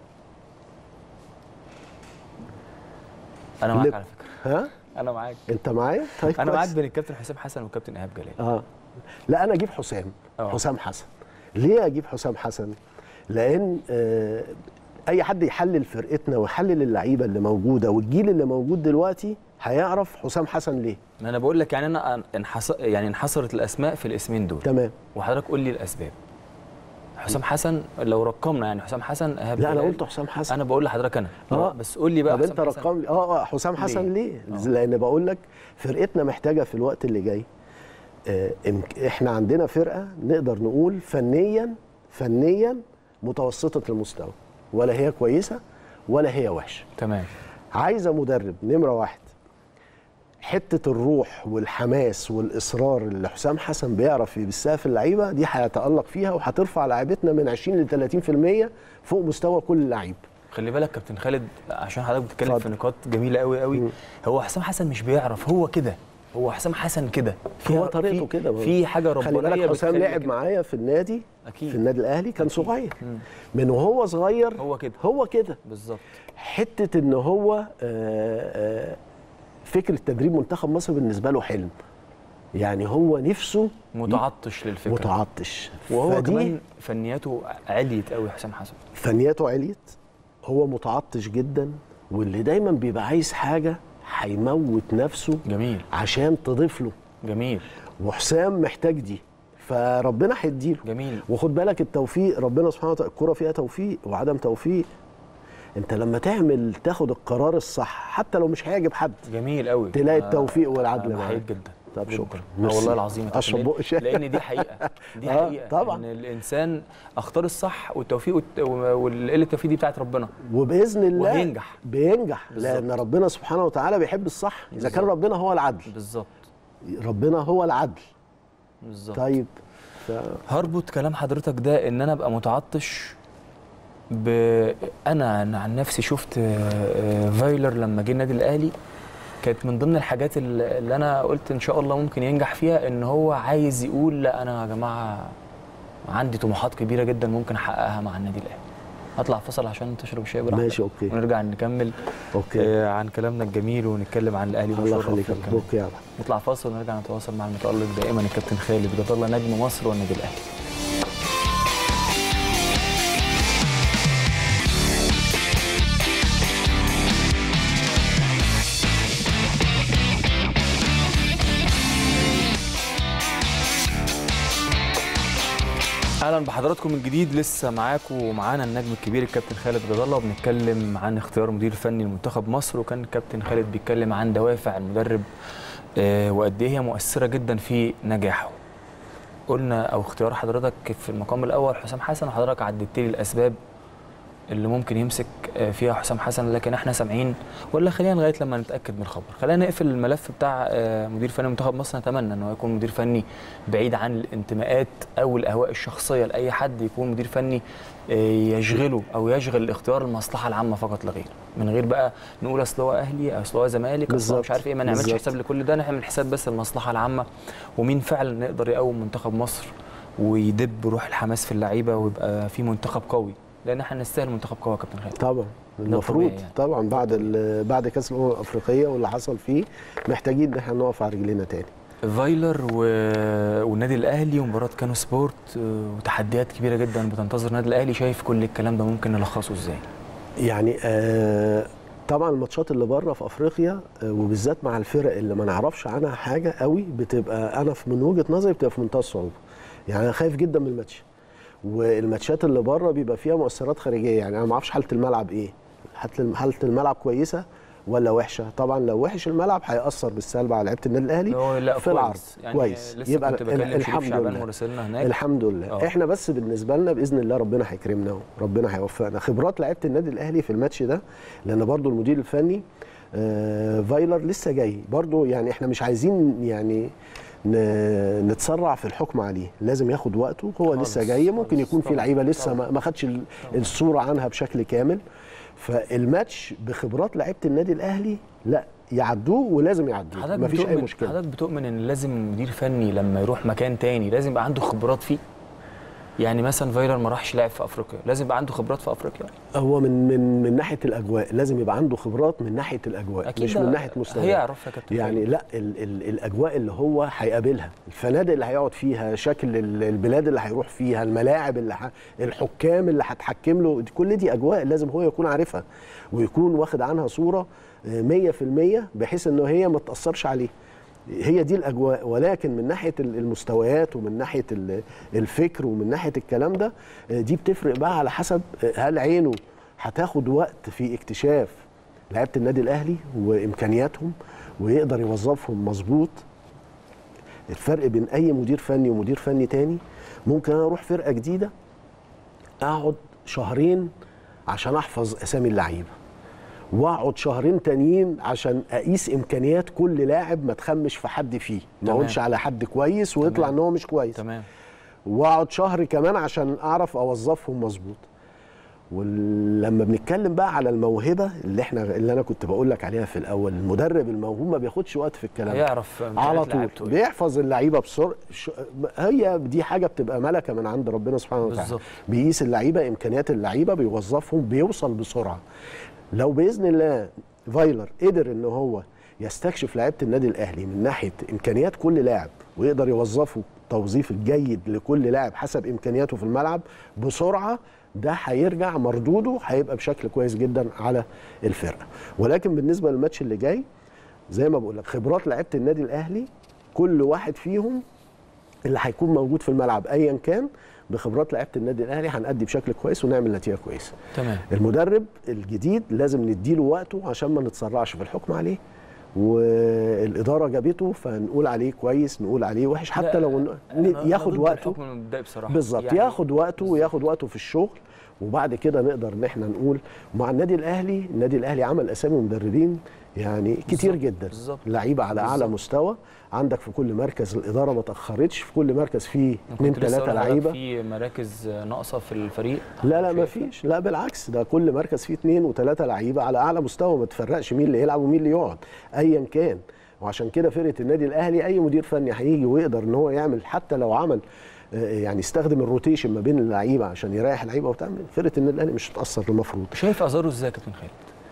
انا معاك لب- على فكره ها انا معاك انت معايا طيب انا كويس. معاك بين الكابتن حسام حسن والكابتن ايهاب جلال اه لا انا اجيب حسام آه. حسام حسن ليه اجيب حسام حسن لان آه اي حد يحلل فرقتنا ويحلل اللعيبه اللي موجوده والجيل اللي موجود دلوقتي هيعرف حسام حسن ليه ما انا بقول لك يعني انا انحص... يعني انحصرت الاسماء في الاسمين دول تمام وحضرتك قول لي الاسباب حسام حسن لو رقمنا يعني حسام حسن ايهاب لا انا جلال. قلت حسام حسن انا بقول لحضرتك انا آه. بس قول لي بقى طب حسام انت حسن. رقم لي اه اه حسام حسن ليه؟ آه. لان بقول لك فرقتنا محتاجه في الوقت اللي جاي آه إمك- احنا عندنا فرقه نقدر نقول فنيا فنيا متوسطه المستوى ولا هي كويسه ولا هي وحشه تمام عايزه مدرب نمره واحد حته الروح والحماس والاصرار اللي حسام حسن بيعرف يبثها في اللعيبه دي هيتالق فيها وهترفع لعيبتنا من 20 ل 30% فوق مستوى كل لعيب خلي بالك كابتن خالد عشان حضرتك بتتكلم اتفضل. في نقاط جميله قوي قوي مم. هو حسام حسن مش بيعرف هو كده هو حسام حسن كده هو طريقته في- كده في حاجه خلي ربانيه بالك حسام بتخلي لعب كده. معايا في النادي اكيد في النادي الاهلي كان صغير مم. من وهو صغير هو كده هو كده بالظبط حته ان هو آه، آه، فكره تدريب منتخب مصر بالنسبه له حلم يعني هو نفسه متعطش للفكره متعطش وهو فدي كمان فنياته عليت قوي حسام حسن فنياته عليت هو متعطش جدا واللي دايما بيبقى عايز حاجه هيموت نفسه جميل عشان تضيف له جميل وحسام محتاج دي فربنا هيديله جميل وخد بالك التوفيق ربنا سبحانه وتعالى الكوره فيها توفيق وعدم توفيق انت لما تعمل تاخد القرار الصح حتى لو مش هيعجب حد جميل قوي تلاقي أنا- التوفيق والعدل أنا معاك. بحييك جدا طب جداً. شكرا. آه ميرسي. والله العظيم يا كابتن، أشرب لأن- بق شاي. لان دي حقيقه دي آه، حقيقه طبعاً. ان الانسان اختار الصح والتوفيق والت- والقله التوفيق دي بتاعت ربنا وباذن الله وهينجح. بينجح بالظبط. لان ربنا سبحانه وتعالى بيحب الصح اذا كان بالظبط. ربنا هو العدل بالظبط ربنا هو العدل بالظبط طيب ف... هربط كلام حضرتك ده ان انا ابقى متعطش ب... انا أنا عن نفسي شفت آه، آه، فايلر لما جه النادي الاهلي كانت من ضمن الحاجات اللي اللي انا قلت ان شاء الله ممكن ينجح فيها ان هو عايز يقول لا انا يا جماعه عندي طموحات كبيره جدا ممكن احققها مع النادي الاهلي هطلع فصل عشان تشرب الشاي براحتك ماشي اوكي ونرجع نكمل اوكي آه، عن كلامنا الجميل ونتكلم عن الاهلي الله ومشوار يخليك الأفضل كمان. اوكي يا عبد. نطلع فاصل ونرجع نتواصل مع المتألق دائما الكابتن خالد جد الله نجم مصر والنادي الاهلي اهلا بحضراتكم من جديد لسه معاكم ومعانا النجم الكبير الكابتن خالد جد الله وبنتكلم عن اختيار مدير فني لمنتخب مصر وكان الكابتن خالد بيتكلم عن دوافع المدرب آه، وقد ايه هي مؤثره جدا في نجاحه قلنا او اختيار حضرتك في المقام الاول حسام حسن وحضرتك عددت لي الاسباب اللي ممكن يمسك آه، فيها حسام حسن لكن احنا سامعين ولا خلينا لغايه لما نتاكد من الخبر خلينا نقفل الملف بتاع آه، مدير فني منتخب مصر نتمنى ان هو يكون مدير فني بعيد عن الانتماءات او الاهواء الشخصيه لاي حد يكون مدير فني آه، يشغله او يشغل الاختيار المصلحه العامه فقط لا غير من غير بقى نقول اصل هو اهلي اصل هو زمالك اصل هو مش بالظبط. عارف ايه ما نعملش بالظبط. حساب لكل ده نعمل حساب بس المصلحه العامه ومين فعلا يقدر يقوم منتخب مصر ويدب روح الحماس في اللعيبه ويبقى في منتخب قوي لان احنا نستاهل منتخب قوي يا كابتن خالد طبعا المفروض طبيعي يعني. طبعا بعد ال- بعد كاس الامم الافريقيه واللي حصل فيه محتاجين ان احنا نقف على رجلينا تاني فايلر و... والنادي الاهلي ومباراه كانو سبورت آه، وتحديات كبيره جدا بتنتظر النادي الاهلي شايف كل الكلام ده ممكن نلخصه ازاي يعني آه طبعا الماتشات اللي بره في افريقيا آه وبالذات مع الفرق اللي ما نعرفش عنها حاجه قوي بتبقى انا في من وجهه نظري بتبقى في منتهى الصعوبه يعني انا خايف جدا من الماتش والماتشات اللي بره بيبقى فيها مؤثرات خارجيه يعني انا ما اعرفش حاله الملعب ايه حاله حاله الملعب كويسه ولا وحشه طبعا لو وحش الملعب هياثر بالسلب على لعيبه النادي الاهلي هو لا في العرض يعني كويس لسه يبقى كنت ال- بكلم شريف الحمد شعبان لله. مراسلنا هناك الحمد لله آه. أوه. احنا بس بالنسبه لنا باذن الله ربنا هيكرمنا وربنا هيوفقنا خبرات لعيبه النادي الاهلي في الماتش ده لان برضو المدير الفني آه فايلر لسه جاي برضو يعني احنا مش عايزين يعني ن- نتسرع في الحكم عليه لازم ياخد وقته هو خالص، لسه جاي ممكن خالص، يكون في طبعاً، لعيبه لسه طبعاً. ما ما خدش ال- الصوره عنها بشكل كامل فالماتش بخبرات لعيبه النادي الاهلي لا يعدوه ولازم يعدوه حضرتك مفيش اي بتؤمن مشكله حضرتك بتؤمن ان لازم مدير فني لما يروح مكان تاني لازم يبقى عنده خبرات فيه يعني مثلا فايلر ما راحش لعب في افريقيا لازم يبقى عنده خبرات في افريقيا هو من من من ناحيه الاجواء لازم يبقى عنده خبرات من ناحيه الاجواء اكيد مش ده من ناحيه مستوى هيعرف يا كابتن يعني خالد. لا ال ال الاجواء اللي هو هيقابلها الفنادق اللي هيقعد فيها شكل ال- البلاد اللي هيروح فيها الملاعب اللي ح... الحكام اللي هتحكم له دي كل دي اجواء لازم هو يكون عارفها ويكون واخد عنها صوره آه، 100% بحيث انه هي ما تاثرش عليه هي دي الاجواء ولكن من ناحيه ال- المستويات ومن ناحيه ال- الفكر ومن ناحيه الكلام ده آه، دي بتفرق بقى على حسب آه، هل عينه هتاخد وقت في اكتشاف لعيبه النادي الاهلي وامكانياتهم ويقدر يوظفهم مظبوط الفرق بين اي مدير فني ومدير فني تاني ممكن انا اروح فرقه جديده اقعد شهرين عشان احفظ اسامي اللعيبه واقعد شهرين تانيين عشان اقيس امكانيات كل لاعب ما تخمش في حد فيه ما تمام. اقولش على حد كويس ويطلع تمام. ان هو مش كويس تمام واقعد شهر كمان عشان اعرف اوظفهم مظبوط ولما بنتكلم بقى على الموهبه اللي احنا اللي انا كنت بقول لك عليها في الاول المدرب الموهوب ما بياخدش وقت في الكلام ده. هيعرف على إمكانيات طول لعيبته إيه. بيحفظ اللعيبه بسرعه ش- هي دي حاجه بتبقى ملكه من عند ربنا سبحانه وتعالى بالظبط. بيقيس اللعيبه امكانيات اللعيبه بيوظفهم بيوصل بسرعه لو باذن الله فايلر قدر ان هو يستكشف لعيبه النادي الاهلي من ناحيه امكانيات كل لاعب ويقدر يوظفه توظيف الجيد لكل لاعب حسب امكانياته في الملعب بسرعه ده هيرجع مردوده هيبقى بشكل كويس جدا على الفرقه ولكن بالنسبه للماتش اللي جاي زي ما بقول لك خبرات لعيبه النادي الاهلي كل واحد فيهم اللي هيكون موجود في الملعب ايا كان بخبرات لعيبه النادي الاهلي هنأدي بشكل كويس ونعمل نتيجه كويسه تمام المدرب الجديد لازم نديله وقته عشان ما نتسرعش في الحكم عليه والاداره جابته فنقول عليه كويس نقول عليه وحش حتى لا، لو ن- أنا- أنا ياخد ضد وقته الحكم المبدئي بصراحه بالظبط يعني ياخد وقته وياخد وقته في الشغل وبعد كده نقدر ان احنا نقول مع النادي الاهلي النادي الاهلي عمل اسامي مدربين يعني كتير بالظبط، جدا بالظبط. لعيبه على اعلى بالظبط. مستوى عندك في كل مركز الاداره ما تاخرتش في كل مركز فيه أنا اثنين كنت لسه ثلاثه أقول لحضرتك لعيبه في مراكز ناقصه في الفريق لا لا ما شايف؟ فيش لا بالعكس ده كل مركز فيه اثنين وثلاثه لعيبه على اعلى مستوى ما تفرقش مين اللي يلعب ومين اللي يقعد ايا كان وعشان كده فرقه النادي الاهلي اي مدير فني هيجي ويقدر ان هو يعمل حتى لو عمل آه، يعني يستخدم الروتيشن ما بين اللعيبه عشان يريح اللعيبه وتعمل فرقه النادي الاهلي مش هتاثر المفروض شايف ازارو ازاي يا كابتن خالد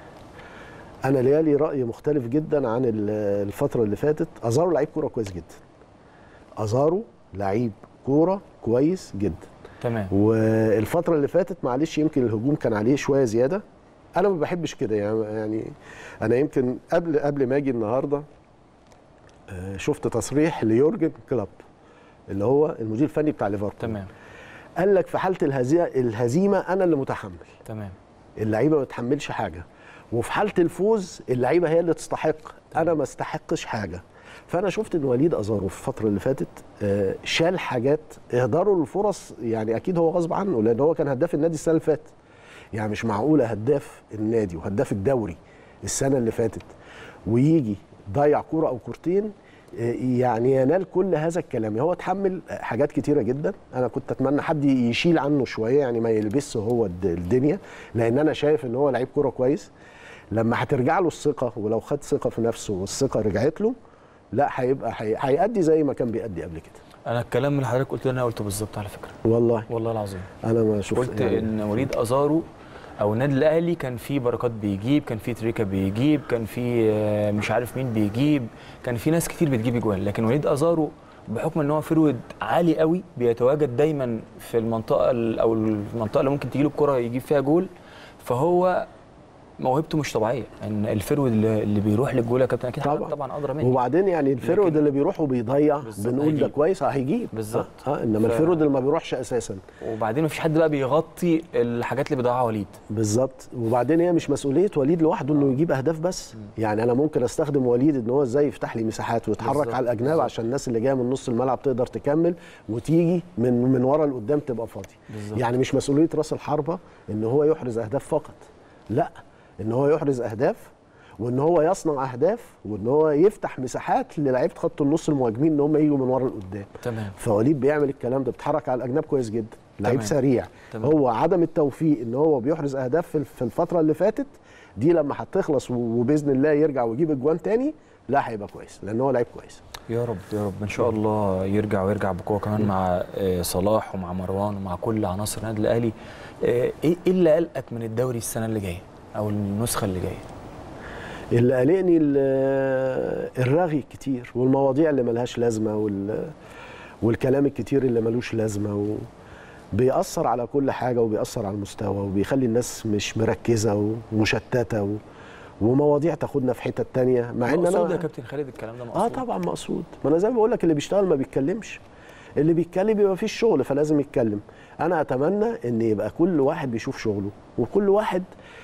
انا ليا لي راي مختلف جدا عن ال- الفتره اللي فاتت ازارو لعيب كوره كويس جدا ازارو لعيب كوره كويس جدا تمام والفترة اللي فاتت معلش يمكن الهجوم كان عليه شوية زيادة أنا ما بحبش كده يعني يعني أنا يمكن قبل قبل ما أجي النهاردة آه، شفت تصريح ليورجن كلوب اللي هو المدير الفني بتاع ليفربول تمام قال لك في حالة الهزي- الهزيمة أنا اللي متحمل تمام اللعيبة ما بتحملش حاجة وفي حالة الفوز اللعيبة هي اللي تستحق أنا ما استحقش حاجة فأنا شفت إن وليد أزارو في الفترة اللي فاتت آه، شال حاجات إهداره للفرص يعني أكيد هو غصب عنه لأن هو كان هداف النادي السنة اللي فاتت يعني مش معقولة هداف النادي وهداف الدوري السنة اللي فاتت ويجي ضيع كورة أو كورتين آه، يعني ينال كل هذا الكلام هو اتحمل حاجات كتيرة جدا أنا كنت أتمنى حد يشيل عنه شوية يعني ما يلبسه هو الد- الدنيا لأن أنا شايف إن هو لعيب كورة كويس لما هترجع له الثقة ولو خد ثقة في نفسه والثقة رجعت له لا هيبقى هي- هيأدي زي ما كان بيأدي قبل كده انا الكلام اللي حضرتك قلته انا قلته بالظبط على فكره والله والله العظيم أنا ما شفت قلت يعني ان وليد ازارو او النادي الاهلي كان في بركات بيجيب كان في تريكا بيجيب كان في آه، مش عارف مين بيجيب كان في ناس كتير بتجيب اجوان لكن وليد ازارو بحكم ان هو فرود عالي قوي بيتواجد دايما في المنطقه ال- او المنطقه اللي ممكن تجيله الكره يجيب فيها جول فهو موهبته مش طبيعيه ان الفرود اللي, اللي بيروح للجول يا كابتن اكيد طبعا. طبعا طبعا ادرى مني وبعدين يعني الفيرود لكن- اللي بيروح وبيضيع بالظبط، بنقول ده هيجيب. كويس اه هيجيب بالظبط. اه آه، انما ف- الفيرود اللي ما بيروحش اساسا وبعدين مفيش حد بقى بيغطي الحاجات اللي بيضيعها وليد بالظبط وبعدين هي مش مسؤوليه وليد لوحده انه يجيب اهداف بس يعني انا ممكن استخدم وليد ان هو ازاي يفتح لي مساحات ويتحرك بالظبط، على الاجناب بالظبط. عشان الناس اللي جايه من نص الملعب تقدر تكمل وتيجي من من ورا لقدام تبقى فاضي بالظبط. يعني مش مسؤوليه راس الحربه ان هو يحرز اهداف فقط لا ان هو يحرز اهداف وان هو يصنع اهداف وان هو يفتح مساحات للاعيبه خط النص المهاجمين ان هم يجوا من ورا لقدام تمام فوليد بيعمل الكلام ده بيتحرك على الاجناب كويس جدا لعيب تمام. سريع تمام. هو عدم التوفيق ان هو بيحرز اهداف في في الفتره اللي فاتت دي لما هتخلص و- وباذن الله يرجع ويجيب اجوان تاني لا هيبقى كويس لان هو لعيب كويس يا رب يا رب ان شاء الله يرجع ويرجع بقوه كمان مع آه، صلاح ومع مروان ومع كل عناصر النادي الاهلي آه، ايه إيه اللي قلقك من الدوري السنه اللي جايه او النسخه اللي جايه اللي قلقني ال- الرغي الكتير والمواضيع اللي ملهاش لازمه وال والكلام الكتير اللي ملوش لازمه و بيأثر على كل حاجه وبيأثر على المستوى وبيخلي الناس مش مركزه ومشتته و ومواضيع تاخدنا في حته تانية مع ان مقصود يا انا كابتن خالد الكلام ده اه مقصود طبعا مقصود ما انا زي ما بقول لك اللي بيشتغل ما بيتكلمش اللي بيتكلم يبقى فيه شغل فلازم يتكلم انا اتمنى ان يبقى كل واحد بيشوف شغله وكل واحد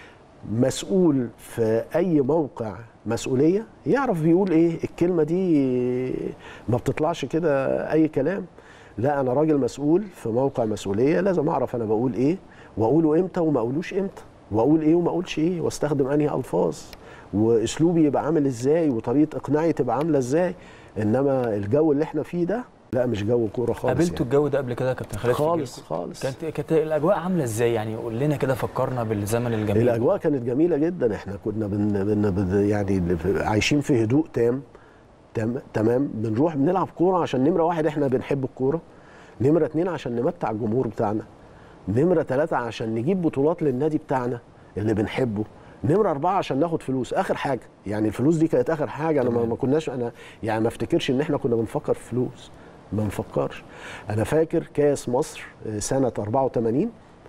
مسؤول في اي موقع مسؤوليه يعرف بيقول ايه الكلمه دي ما بتطلعش كده اي كلام لا انا راجل مسؤول في موقع مسؤوليه لازم اعرف انا بقول ايه واقوله امتى وما اقولوش امتى واقول ايه وما اقولش ايه واستخدم انهي الفاظ واسلوبي يبقى عامل ازاي وطريقه اقناعي تبقى عامله ازاي انما الجو اللي احنا فيه ده لا مش جو كوره خالص قابلتوا يعني. الجو ده قبل كده يا كابتن خالد في خالص جيلكم؟ خالص كانت كانت الاجواء عامله ازاي يعني قول لنا كده فكرنا بالزمن الجميل الاجواء كانت جميله جدا احنا كنا بن بن بن يعني عايشين في هدوء تام تم تمام بنروح بنلعب كوره عشان نمره واحد احنا بنحب الكوره نمره اتنين عشان نمتع الجمهور بتاعنا نمره ثلاثة عشان نجيب بطولات للنادي بتاعنا اللي بنحبه نمرة أربعة عشان ناخد فلوس آخر حاجة يعني الفلوس دي كانت آخر حاجة أنا ما تمام. ما كناش أنا يعني ما افتكرش إن إحنا كنا بنفكر في فلوس ما بنفكرش أنا فاكر كأس مصر آه، سنة 84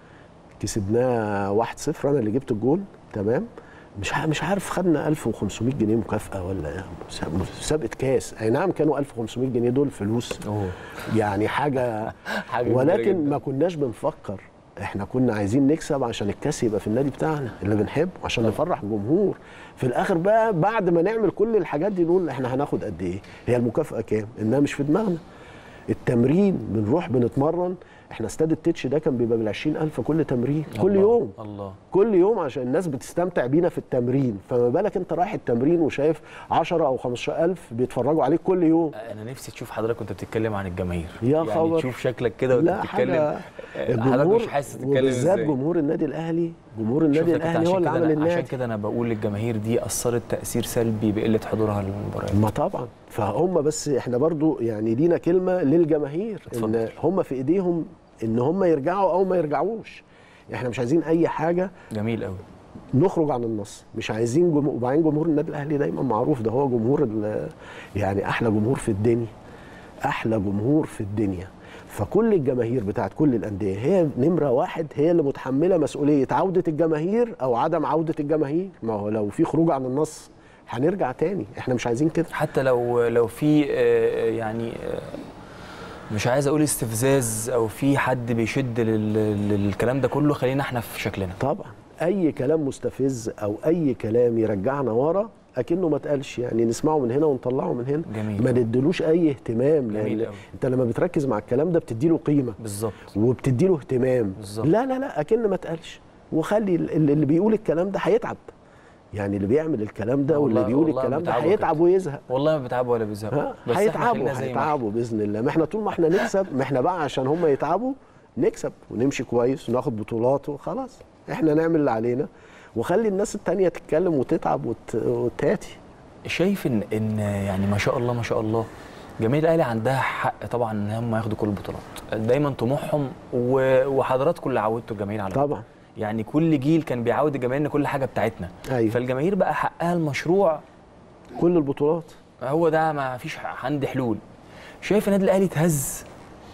كسبناه 1-0 انا اللي جبت الجول تمام مش ع- مش عارف خدنا 1500 جنيه مكافاه ولا إيه؟ مسابقه كاس اي نعم كانوا 1500 جنيه دول فلوس اوه يعني حاجه حاجه كبيرة ولكن جداً. ما كناش بنفكر احنا كنا عايزين نكسب عشان الكاس يبقى في النادي بتاعنا اللي بنحبه عشان نفرح الجمهور في الاخر بقى بعد ما نعمل كل الحاجات دي نقول احنا هناخد قد ايه هي المكافاه كام انها مش في دماغنا التمرين بنروح بنتمرن احنا استاد التتش ده كان بيبقى بال 20000 كل تمرين كل الله، يوم الله كل يوم عشان الناس بتستمتع بينا في التمرين فما بالك انت رايح التمرين وشايف 10 او 15000 بيتفرجوا عليك كل يوم انا نفسي تشوف حضرتك وانت بتتكلم عن الجماهير يا يعني خبر. تشوف شكلك كده وانت لا بتتكلم حاجه آه، حضرتك مش حاسس تتكلم وبالذات ازاي جمهور النادي الاهلي جمهور شوف النادي يا كابتن، الاهلي هو عشان اللي كده عمل أنا- عشان النادي كده انا بقول الجماهير دي اثرت تاثير سلبي بقله حضورها للمباريات ما طبعا فهم بس احنا برضو يعني لينا كلمه للجماهير ان اتفضل. هم في ايديهم ان هم يرجعوا او ما يرجعوش احنا مش عايزين اي حاجه جميل قوي نخرج عن النص مش عايزين جمهور وبعدين جمهور النادي الاهلي دايما معروف ده هو جمهور ال- يعني احلى جمهور في الدنيا احلى جمهور في الدنيا فكل الجماهير بتاعت كل الانديه هي نمره واحد هي اللي متحمله مسؤوليه عوده الجماهير او عدم عوده الجماهير ما هو لو في خروج عن النص هنرجع تاني احنا مش عايزين كده حتى لو لو في آه، يعني آه، مش عايز اقول استفزاز او في حد بيشد لل- للكلام ده كله خلينا احنا في شكلنا طبعا اي كلام مستفز او اي كلام يرجعنا ورا اكنه ما اتقالش يعني نسمعه من هنا ونطلعه من هنا جميل ما نديلوش اي اهتمام جميل لان أوي. انت لما بتركز مع الكلام ده بتديله قيمه بالظبط وبتديله اهتمام بالظبط. لا لا لا اكن ما اتقالش وخلي ال- اللي اللي بيقول الكلام ده هيتعب يعني اللي بيعمل الكلام ده واللي والله- بيقول والله الكلام ده بيتعبوا هيتعب كده. ويزهق والله ما بيتعبوا ولا بيزهقوا ها بس احنا هيتعبوا خلينا زي ما احنا. هيتعبوا باذن الله ما احنا طول ما احنا نكسب ما احنا بقى عشان هم يتعبوا نكسب ونمشي كويس وناخد بطولات وخلاص احنا نعمل اللي علينا وخلي الناس التانية تتكلم وتتعب وت... وتاتي شايف ان ان يعني ما شاء الله ما شاء الله جماهير الاهلي عندها حق طبعا ان هم ياخدوا كل البطولات دايما طموحهم و- وحضراتكم اللي عودتوا الجماهير على كده. طبعا يعني كل جيل كان بيعود الجماهير ان كل حاجه بتاعتنا ايوه فالجماهير بقى حقها المشروع كل البطولات هو ده ما فيش عندي حلول شايف النادي الاهلي اتهز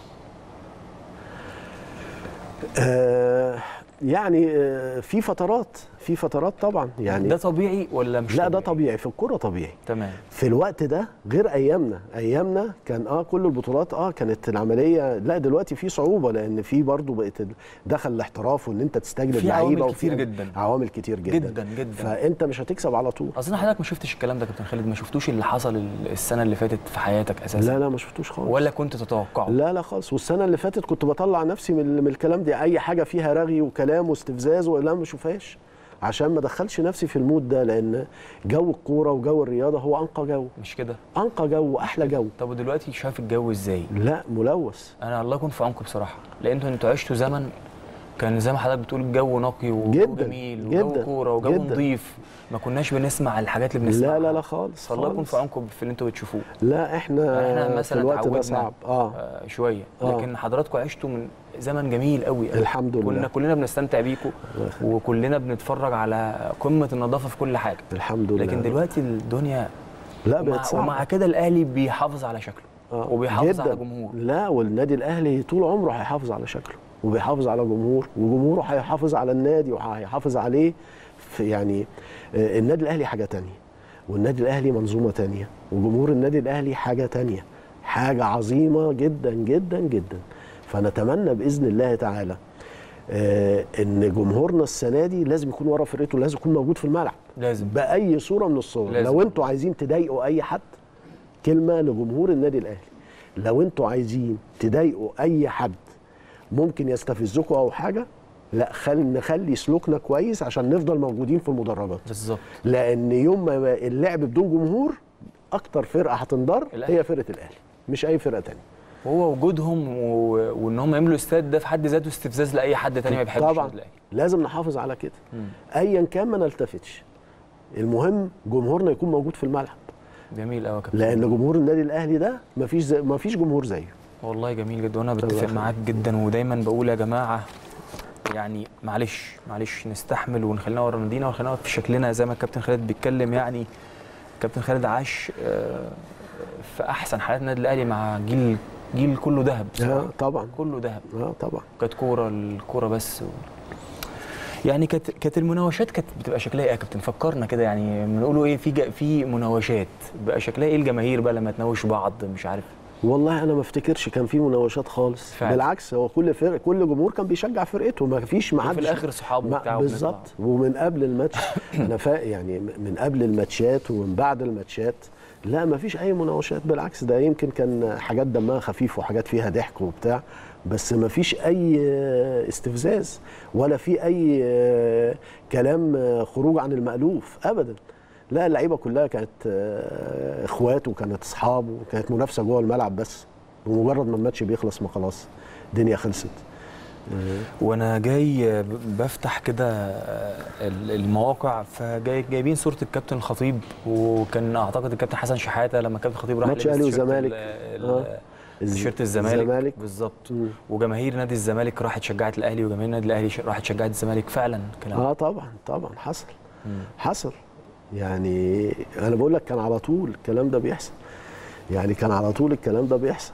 آه يعني آه في فترات في فترات طبعا يعني ده طبيعي ولا مش لا ده طبيعي في الكوره طبيعي تمام في الوقت ده غير ايامنا ايامنا كان اه كل البطولات اه كانت العمليه لا دلوقتي في صعوبه لان في برضه بقت ال- دخل الاحتراف وان انت تستجلب في عوامل لعيبه كتير وفي جدا. عوامل كتير جدا جدا جدا فانت مش هتكسب على طول اظن حضرتك ما شفتش الكلام ده يا كابتن خالد ما شفتوش اللي حصل ال- السنه اللي فاتت في حياتك اساسا لا لا ما شفتوش خالص ولا كنت تتوقعه لا لا خالص والسنه اللي فاتت كنت بطلع نفسي من, من الكلام دي اي حاجه فيها رغي وكلام واستفزاز ولا ما اشوفهاش عشان ما ادخلش نفسي في المود ده لان جو الكوره وجو الرياضه هو انقى جو مش كده انقى جو واحلى جو طب ودلوقتي شايف الجو ازاي لا ملوث انا الله يكون في عونكم بصراحه لان انتوا انتوا عشتوا زمن كان زي ما حضرتك بتقول الجو نقي وجو جداً، جميل وجو جداً، كوره وجو جداً. نظيف ما كناش بنسمع الحاجات اللي بنسمعها لا لا لا خالص فالله يكون خالص. في عونكم في اللي انتوا بتشوفوه لا احنا, يعني احنا في مثلا الوقت ده اتعودنا صعب اه آه شويه آه. لكن حضراتكم عشتوا من زمن جميل قوي قوي. الحمد لله. كنا كلنا بنستمتع بيكم الله يخليك. وكلنا بنتفرج على قمه النظافه في كل حاجه الحمد لله لكن دلوقتي الدنيا لا ومع, بقت صعبه ومع كده الاهلي بيحافظ على شكله آه، وبيحافظ جداً. على جمهور لا والنادي الاهلي طول عمره هيحافظ على شكله وبيحافظ على جمهور وجمهوره هيحافظ على النادي وهيحافظ عليه في يعني آه، النادي الاهلي حاجه تانية والنادي الاهلي منظومه تانية وجمهور النادي الاهلي حاجه تانية حاجه عظيمه جدا جدا جدا فنتمنى باذن الله تعالى آه، ان جمهورنا السنه دي لازم يكون ورا فرقته لازم يكون موجود في الملعب لازم باي صوره من الصور لازم. لو انتوا عايزين تضايقوا اي حد كلمه لجمهور النادي الاهلي لو انتوا عايزين تضايقوا اي حد ممكن يستفزكوا او حاجه لا خل نخلي سلوكنا كويس عشان نفضل موجودين في المدرجات بالظبط لان يوم ما اللعب بدون جمهور اكتر فرقه هتنضر الأهلي. هي فرقه الاهلي مش اي فرقه تانية وهو وجودهم و... وان هم يملوا الاستاد ده في حد ذاته استفزاز لاي حد تاني ما بيحبش طبعا النادي الأهلي. لازم نحافظ على كده مم. ايا كان ما نلتفتش المهم جمهورنا يكون موجود في الملعب جميل قوي يا كابتن لان جمهور النادي الاهلي ده مفيش زي مفيش جمهور زيه والله جميل جدا وانا بتفق يخليك. معاك جدا ودايما بقول يا جماعه يعني معلش معلش نستحمل ونخلينا ورا نادينا ونخلينا في شكلنا زي ما الكابتن خالد بيتكلم يعني الكابتن خالد عاش آه، في احسن حالات النادي الاهلي مع جيل جيل كله ذهب بصراحة. اه طبعا كله ذهب اه طبعا كانت كوره الكوره بس و... يعني كانت كانت المناوشات كانت بتبقى شكلها ايه يا كابتن فكرنا كده يعني بنقولوا ايه في جا- في مناوشات بقى شكلها ايه الجماهير بقى لما تناوش بعض مش عارف والله انا ما افتكرش كان في مناوشات خالص فعلا. بالعكس هو كل فرق كل جمهور كان بيشجع فرقته ما فيش ما وفي حدش الاخر صحابه ما- وبتاع بالظبط ومن قبل الماتش انا فا يعني من قبل الماتشات ومن بعد الماتشات لا ما فيش اي مناوشات بالعكس ده يمكن كان حاجات دمها خفيف وحاجات فيها ضحك وبتاع بس ما فيش اي استفزاز ولا في اي كلام خروج عن المألوف ابدا لا اللعيبه كلها كانت آه، اخوات وكانت اصحاب وكانت منافسه جوه الملعب بس بمجرد ما الماتش بيخلص ما خلاص الدنيا خلصت وانا جاي ب- بفتح كده ال- المواقع فجاي جايبين صوره الكابتن الخطيب وكان اعتقد الكابتن حسن شحاته لما الكابتن الخطيب راح ماتش لبس أهلي تيشيرت وزمالك. ال- آه. ال- الز- تيشيرت الزمالك الزمالك. بالظبط مم. وجماهير نادي الزمالك راحت شجعت الاهلي وجماهير النادي الاهلي ش- راحت شجعت الزمالك فعلا كلام اه طبعا طبعا حصل مم. حصل يعني انا بقول لك كان على طول الكلام ده بيحصل يعني كان على طول الكلام ده بيحصل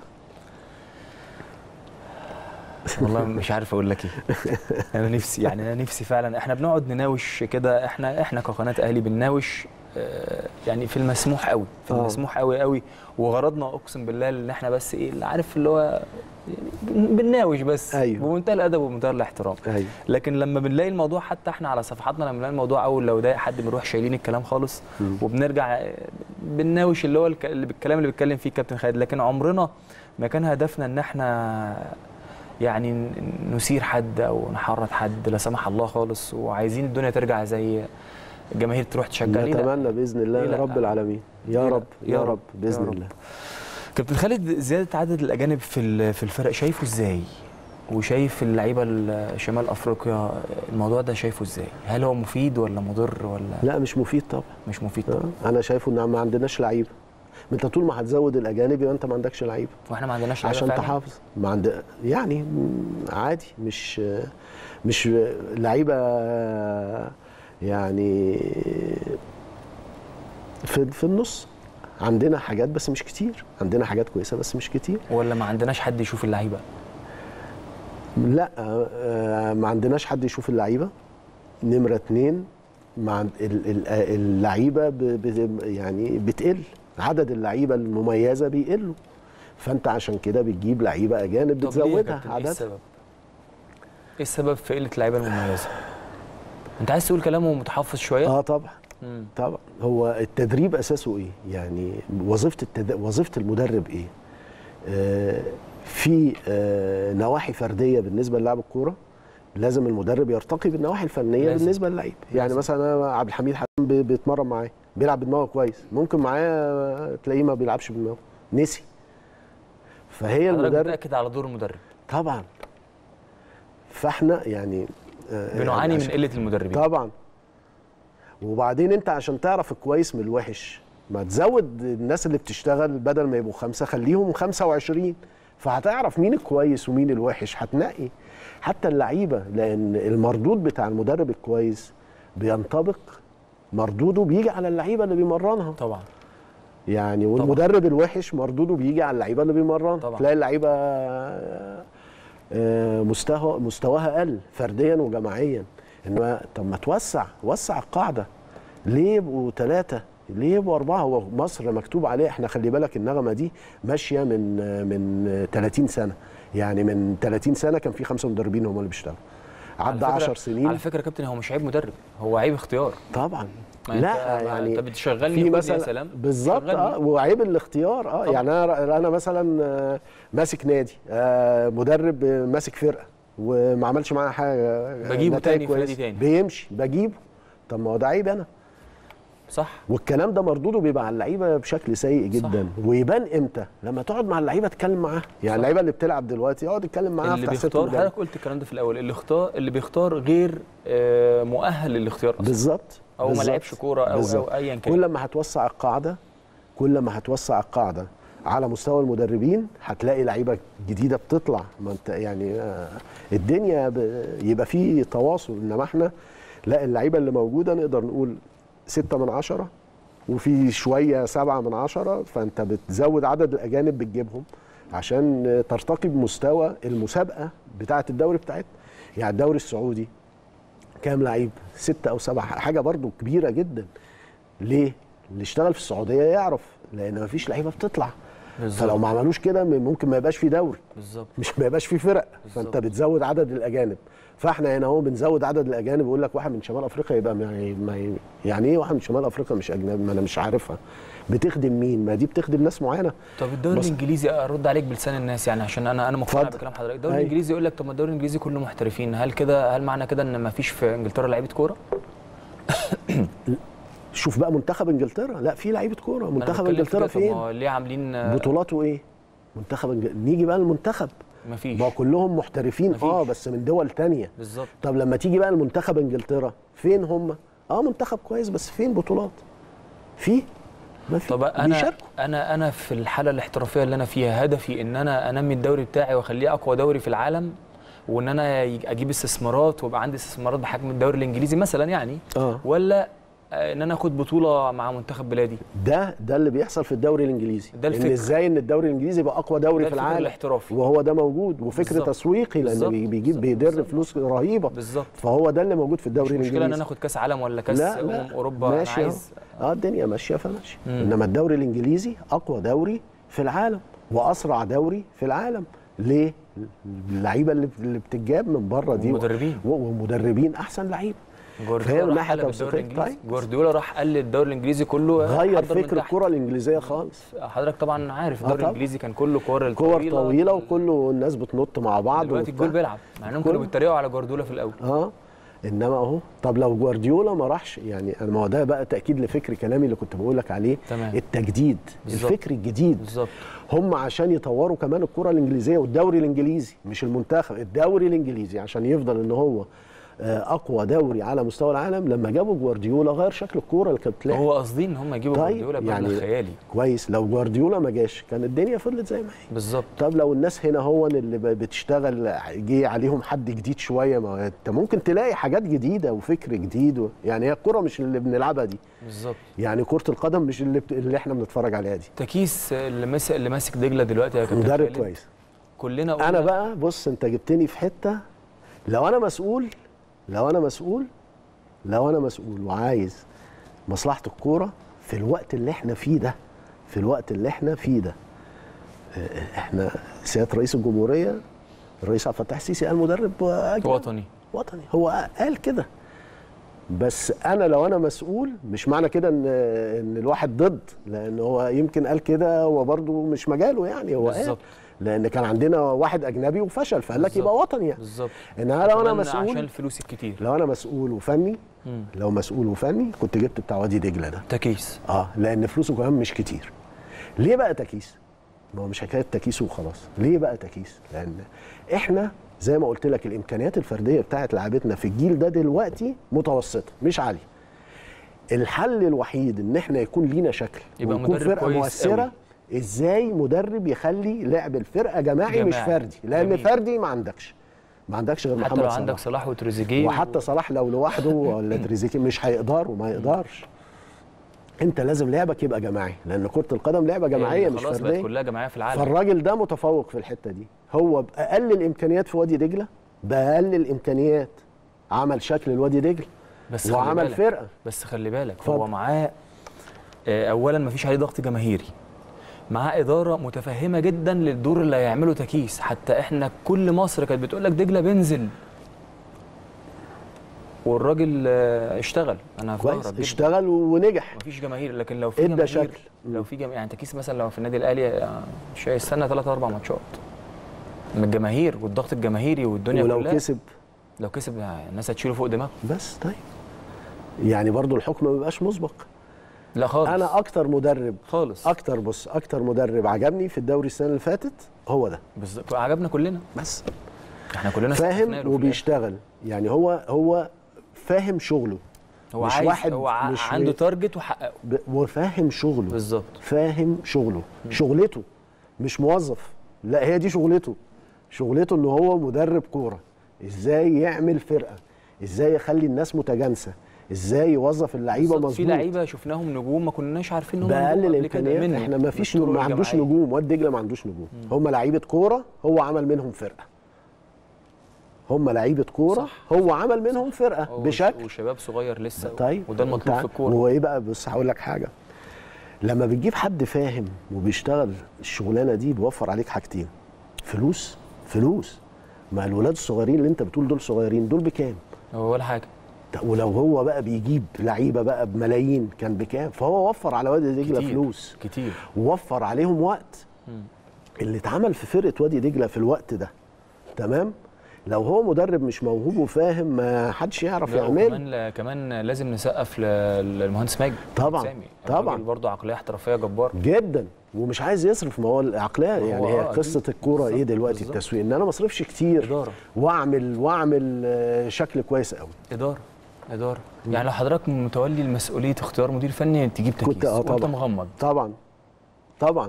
والله مش عارف اقول لك ايه انا نفسي يعني انا نفسي فعلا احنا بنقعد نناوش كده احنا احنا كقناه اهلي بنناوش آه، يعني في المسموح قوي في آه. المسموح قوي قوي وغرضنا اقسم بالله ان احنا بس ايه اللي عارف اللي هو يعني بنناوش بس أيوه. بمنتهى الادب وبمنتهى الاحترام ايوه لكن لما بنلاقي الموضوع حتى احنا على صفحاتنا لما بنلاقي الموضوع اول لو ضايق حد بنروح شايلين الكلام خالص مم. وبنرجع آه، بنناوش اللي هو الك- اللي بالكلام اللي بيتكلم فيه الكابتن خالد لكن عمرنا ما كان هدفنا ان احنا يعني ن- نثير حد او نحرض حد لا سمح الله خالص وعايزين الدنيا ترجع زي الجماهير تروح تشجع ليه لا؟ نتمنى باذن الله ليه يا لا؟ رب العالمين يا ليه لا؟ رب يا رب باذن يا رب. الله كابتن خالد زياده عدد الاجانب في ال- في الفرق شايفه ازاي؟ وشايف اللعيبه ال- شمال افريقيا الموضوع ده شايفه ازاي؟ هل هو مفيد ولا مضر ولا لا مش مفيد طبعا مش مفيد طبعا؟ آه. انا شايفه ان ما عندناش لعيبه ما انت طول ما هتزود الاجانب يبقى انت ما عندكش لعيبه واحنا ما عندناش لعيبة عشان فعلاً؟ تحافظ ما عند يعني م- عادي مش مش لعيبه يعني في في النص عندنا حاجات بس مش كتير عندنا حاجات كويسه بس مش كتير ولا ما عندناش حد يشوف اللعيبه؟ لا آه، ما عندناش حد يشوف اللعيبه نمره اتنين مع ال- ال- اللعيبه ب- ب- يعني بتقل عدد اللعيبه المميزه بيقلوا فانت عشان كده بتجيب لعيبه اجانب طب ليه يا بتزودها كابتن؟ ايه عدد السبب؟ ايه السبب في قله اللعيبه المميزه؟ انت عايز تقول كلامه متحفظ شويه؟ اه طبعا مم. طبعا هو التدريب اساسه ايه يعني وظيفه التد... وظيفه المدرب ايه آه في آه نواحي فرديه بالنسبه للاعب الكوره لازم المدرب يرتقي بالنواحي الفنيه لازم. لازم. بالنسبه للعيب يعني لازم. مثلا أنا عبد الحميد حسن بي- بيتمرن معايا بيلعب بدماغه كويس ممكن معايا تلاقيه ما بيلعبش بدماغه نسي فهي حضرتك المدرب بتاكد على دور المدرب طبعا فاحنا يعني آه، بنعاني يعني من عشان- قله المدربين طبعا وبعدين انت عشان تعرف الكويس من الوحش ما تزود الناس اللي بتشتغل بدل ما يبقوا خمسة خليهم 25 فهتعرف مين الكويس ومين الوحش هتنقي حتى اللعيبة لأن المردود بتاع المدرب الكويس بينطبق مردوده بيجي على اللعيبة اللي بيمرنها طبعا يعني والمدرب الوحش مردوده بيجي على اللعيبه اللي بيمرنها طبعا. تلاقي اللعيبه آه، مستوى مستواها قل فرديا وجماعيا انما طب ما توسع وسع القاعده ليه يبقوا ثلاثه ليه يبقوا اربعه هو مصر مكتوب عليه احنا خلي بالك النغمه دي ماشيه من آه، من آه، 30 سنه يعني من 30 سنه كان في خمسه مدربين هم اللي بيشتغلوا عدى على فكرة- 10 سنين على فكره يا كابتن هو مش عيب مدرب هو عيب اختيار طبعا ما انت- لا ما يعني انت بتشغلني في خد يا مثلا سلام بالظبط شغلني. اه وعيب الاختيار اه طبعا. يعني انا انا مثلا آه، ماسك نادي آه، مدرب آه، ماسك فرقه وما عملش معاها حاجه آه، بجيبه نتائج تاني في نادي كويسة. تاني. بيمشي بجيبه طب ما هو ده عيب انا صح والكلام ده مردوده بيبقى على اللعيبه بشكل سيء جدا صح. ويبان امتى لما تقعد مع اللعيبه تتكلم معاها يعني صح. اللعيبه اللي بتلعب دلوقتي اقعد اتكلم معاها اللي افتح سيرة بيختار المدرب. حضرتك قلت الكلام ده في الاول اللي اختار اللي بيختار غير آه، مؤهل للاختيار اصلا بالظبط او ما بالظبط. لعبش كوره او بالظبط. او ايا كان كل ما هتوسع القاعده كل ما هتوسع القاعده على مستوى المدربين هتلاقي لعيبه جديده بتطلع ما انت يعني آه، الدنيا ب- يبقى فيه تواصل انما احنا لا اللعيبه اللي موجوده نقدر نقول ستة من عشرة وفي شويه سبعة من عشرة فانت بتزود عدد الاجانب بتجيبهم عشان آه، ترتقي بمستوى المسابقه بتاعه الدوري بتاعتنا يعني الدوري السعودي كام لعيب ستة او سبعة حاجه برضو كبيره جدا ليه اللي اشتغل في السعوديه يعرف لان مفيش لعيبه بتطلع بالظبط فلو ما عملوش كده ممكن ما يبقاش في دوري بالظبط مش ما يبقاش في فرق فانت بالظبط. بتزود عدد الاجانب فاحنا هنا اهو بنزود عدد الاجانب يقول لك واحد من شمال افريقيا يبقى ما ما يعني ايه واحد من شمال افريقيا مش اجنبي ما انا مش عارفها بتخدم مين ما دي بتخدم ناس معينه طب الدوري بص- الانجليزي ارد عليك بلسان الناس يعني عشان انا انا مقتنع اتفضل. بكلام حضرتك الدوري أيوة. الانجليزي يقول لك طب ما الدوري الانجليزي كله محترفين هل كده هل معنى كده ان ما فيش في انجلترا لعيبه كوره شوف بقى منتخب انجلترا لا في لعيبه كوره أنا منتخب بتكلم في انجلترا كده، طب فين ما ليه عاملين آه، بطولاته ايه منتخب انجلترا نيجي بقى المنتخب ما فيش ما هو كلهم محترفين مفيش. اه بس من دول تانية بالظبط طب لما تيجي بقى المنتخب انجلترا فين هم اه منتخب كويس بس فين بطولات في ما في طب انا بيشاركوا. انا انا في الحاله الاحترافيه اللي انا فيها هدفي ان انا انمي الدوري بتاعي واخليه اقوى دوري في العالم وان انا يج- اجيب استثمارات ويبقى عندي استثمارات بحجم الدوري الانجليزي مثلا يعني اه ولا آه، ان انا اخد بطوله مع منتخب بلادي ده ده اللي بيحصل في الدوري الانجليزي ده ان الفكر. ازاي ان الدوري الانجليزي يبقى اقوى دوري ده في الفكر العالم الاحترافي وهو ده موجود وفكر بالظبط. تسويقي لان بالظبط. بي- بيجيب بالظبط. بيدر بالظبط. فلوس رهيبه بالظبط فهو ده اللي موجود في مش الدوري مشكله ان الانجليزي انا اخد كاس عالم ولا كاس لا امم لا اوروبا انا ماشي أهو. عايز اه الدنيا ماشيه فماشي مم. انما الدوري الانجليزي اقوى دوري في العالم واسرع دوري في العالم ليه اللعيبه اللي اللي بتتجاب من بره دي ومدربين. و- ومدربين احسن لعيبه فهي جوارديولا من راح ناحية قلب توثيقية. الدوري الانجليزي طيب. جوارديولا راح قلب الدوري الانجليزي كله غير حضر من فكر تحت. الكره الانجليزيه خالص حضرتك طبعا عارف آه الدوري طبعا. الانجليزي كان كله كور كور طويله وكله الناس بتنط مع بعض دلوقتي وبتاع. الجول بيلعب مع انهم كانوا كله. بيتريقوا على جوارديولا في الاول اه انما اهو طب لو جوارديولا ما راحش يعني انا ما هو ده بقى تاكيد لفكر كلامي اللي كنت بقول لك عليه تمام. التجديد بالظبط. الفكر الجديد بالظبط هم عشان يطوروا كمان الكره الانجليزيه والدوري الانجليزي مش المنتخب الدوري الانجليزي عشان يفضل ان هو آه، اقوى دوري على مستوى العالم لما جابوا جوارديولا غير شكل الكوره اللي كانت بتلعب هو قاصدين ان هم يجيبوا طيب، جوارديولا بمبلغ يعني- خيالي كويس لو جوارديولا ما جاش كان الدنيا فضلت زي ما هي بالظبط طب لو الناس هنا هو اللي ب- بتشتغل جه عليهم حد جديد شويه ما هو انت ممكن تلاقي حاجات جديده وفكر جديد و... يعني هي الكره مش اللي بنلعبها دي بالظبط يعني كره القدم مش اللي, بت... اللي احنا بنتفرج عليها دي تكيس اللي ماسك اللي ماسك دجله دلوقتي يا كابتن مدرب خالد، كويس كلنا قلنا انا بقى بص انت جبتني في حته لو انا مسؤول لو انا مسؤول لو انا مسؤول وعايز مصلحه الكوره في الوقت اللي احنا فيه ده في الوقت اللي احنا فيه ده اه، احنا سياده رئيس الجمهوريه الرئيس عبد الفتاح السيسي قال مدرب أجنبي. وطني وطني هو قال كده بس انا لو انا مسؤول مش معنى كده ان ان الواحد ضد لان هو يمكن قال كده هو برضه مش مجاله يعني هو قال بالظبط لان كان عندنا واحد اجنبي وفشل فقال لك بالظبط. يبقى وطني يعني بالظبط انما لو انا كمان عشان مسؤول الفلوس الكتير لو انا مسؤول وفني مم. لو مسؤول وفني كنت جبت بتاع وادي دجله ده تكيس اه لان فلوسه كمان مش كتير ليه بقى تكيس ما هو مش حكايه تكيس وخلاص ليه بقى تكيس لان احنا زي ما قلت لك الامكانيات الفرديه بتاعت لعبتنا في الجيل ده دلوقتي متوسطه مش عاليه الحل الوحيد ان احنا يكون لينا شكل يبقى ويكون مدرب فرقه كويس مؤثره قوي. ازاي مدرب يخلي لعب الفرقه جماعي, مش جماعي. فردي لان جميل. فردي ما عندكش ما عندكش غير حتى محمد لو صلاح عندك صلاح وتريزيجيه وحتى صلاح لو لوحده ولا تريزيجيه مش هيقدروا ما يقدرش انت لازم لعبك يبقى جماعي لان كره القدم لعبه جماعيه مش خلاص بقت فرديه كلها جماعيه في العالم فالراجل ده متفوق في الحته دي هو باقل الامكانيات في وادي دجله باقل الامكانيات عمل شكل الوادي دجله بس خلي وعمل بالك. فرقه بس خلي بالك اتفضل. هو معاه آه، اولا ما فيش عليه ضغط جماهيري معاه اداره متفهمه جدا للدور اللي هيعمله تكيس حتى احنا كل مصر كانت بتقول لك دجله بينزل والراجل آه، اشتغل انا في كويس ظهرك جدا اشتغل ونجح مفيش جماهير لكن لو في ادى جماهير شكل. لو في جماهير يعني تكيس مثلا لو في النادي الاهلي آه، مش هيستنى ثلاث اربع ماتشات من الجماهير والضغط الجماهيري والدنيا ولو كلها كسب لو كسب آه، الناس هتشيله فوق دماغه بس طيب يعني برضو الحكم ما بيبقاش مسبق لا خالص انا اكتر مدرب خالص اكتر بص اكتر مدرب عجبني في الدوري السنه اللي فاتت هو ده بالظبط عجبنا كلنا بس احنا كلنا استفدنا له فاهم في الآخر. وبيشتغل يعني هو هو فاهم شغله هو مش عايز واحد هو ع- مش عنده تارجت وحققه ب- وفاهم شغله بالظبط فاهم شغله شغلته مش موظف لا هي دي شغلته شغلته ان هو مدرب كوره ازاي يعمل فرقه ازاي يخلي الناس متجانسه ازاي يوظف اللعيبه بالظبط. مظبوط في لعيبه شفناهم نجوم ما كناش عارفين ان هم باقل نجوم قبل كده الامكانيات منه احنا ما فيش بالطرق ما عندوش الجماعية. نجوم واد دجله ما عندوش نجوم هم لعيبه كوره هو عمل منهم فرقه هم لعيبه كوره صح. هو عمل منهم فرقه هو بشكل وشباب صغير لسه طيب وده المطلوب أنت- في الكوره هو ايه بقى بص هقول لك حاجه لما بتجيب حد فاهم وبيشتغل الشغلانه دي بيوفر عليك حاجتين فلوس فلوس ما الولاد الصغيرين اللي انت بتقول دول صغيرين دول بكام هو ولا حاجه ده ولو هو بقى بيجيب لعيبه بقى بملايين كان بكام فهو وفر على وادي دجله كتير. فلوس كتير ووفر عليهم وقت مم. اللي اتعمل في فرقه وادي دجله في الوقت ده تمام لو هو مدرب مش موهوب وفاهم ما حدش يعرف لا، يعمله وكمان كمان لازم نسقف ل- للمهندس ماجد طبعاً، سامي طبعاً. برضه عقليه احترافيه جبار جدا ومش عايز يصرف ما هو العقليه هو يعني هي آه، قصه أكيد. الكوره ايه بالظبط، دلوقتي بالظبط. التسويق ان انا ما اصرفش كتير اداره واعمل واعمل آه، شكل كويس قوي اداره اداره يعني لو حضرتك متولي مسؤوليه اختيار مدير فني تجيب تكيس كنت- آه، وانت طبعاً. مغمض طبعا طبعا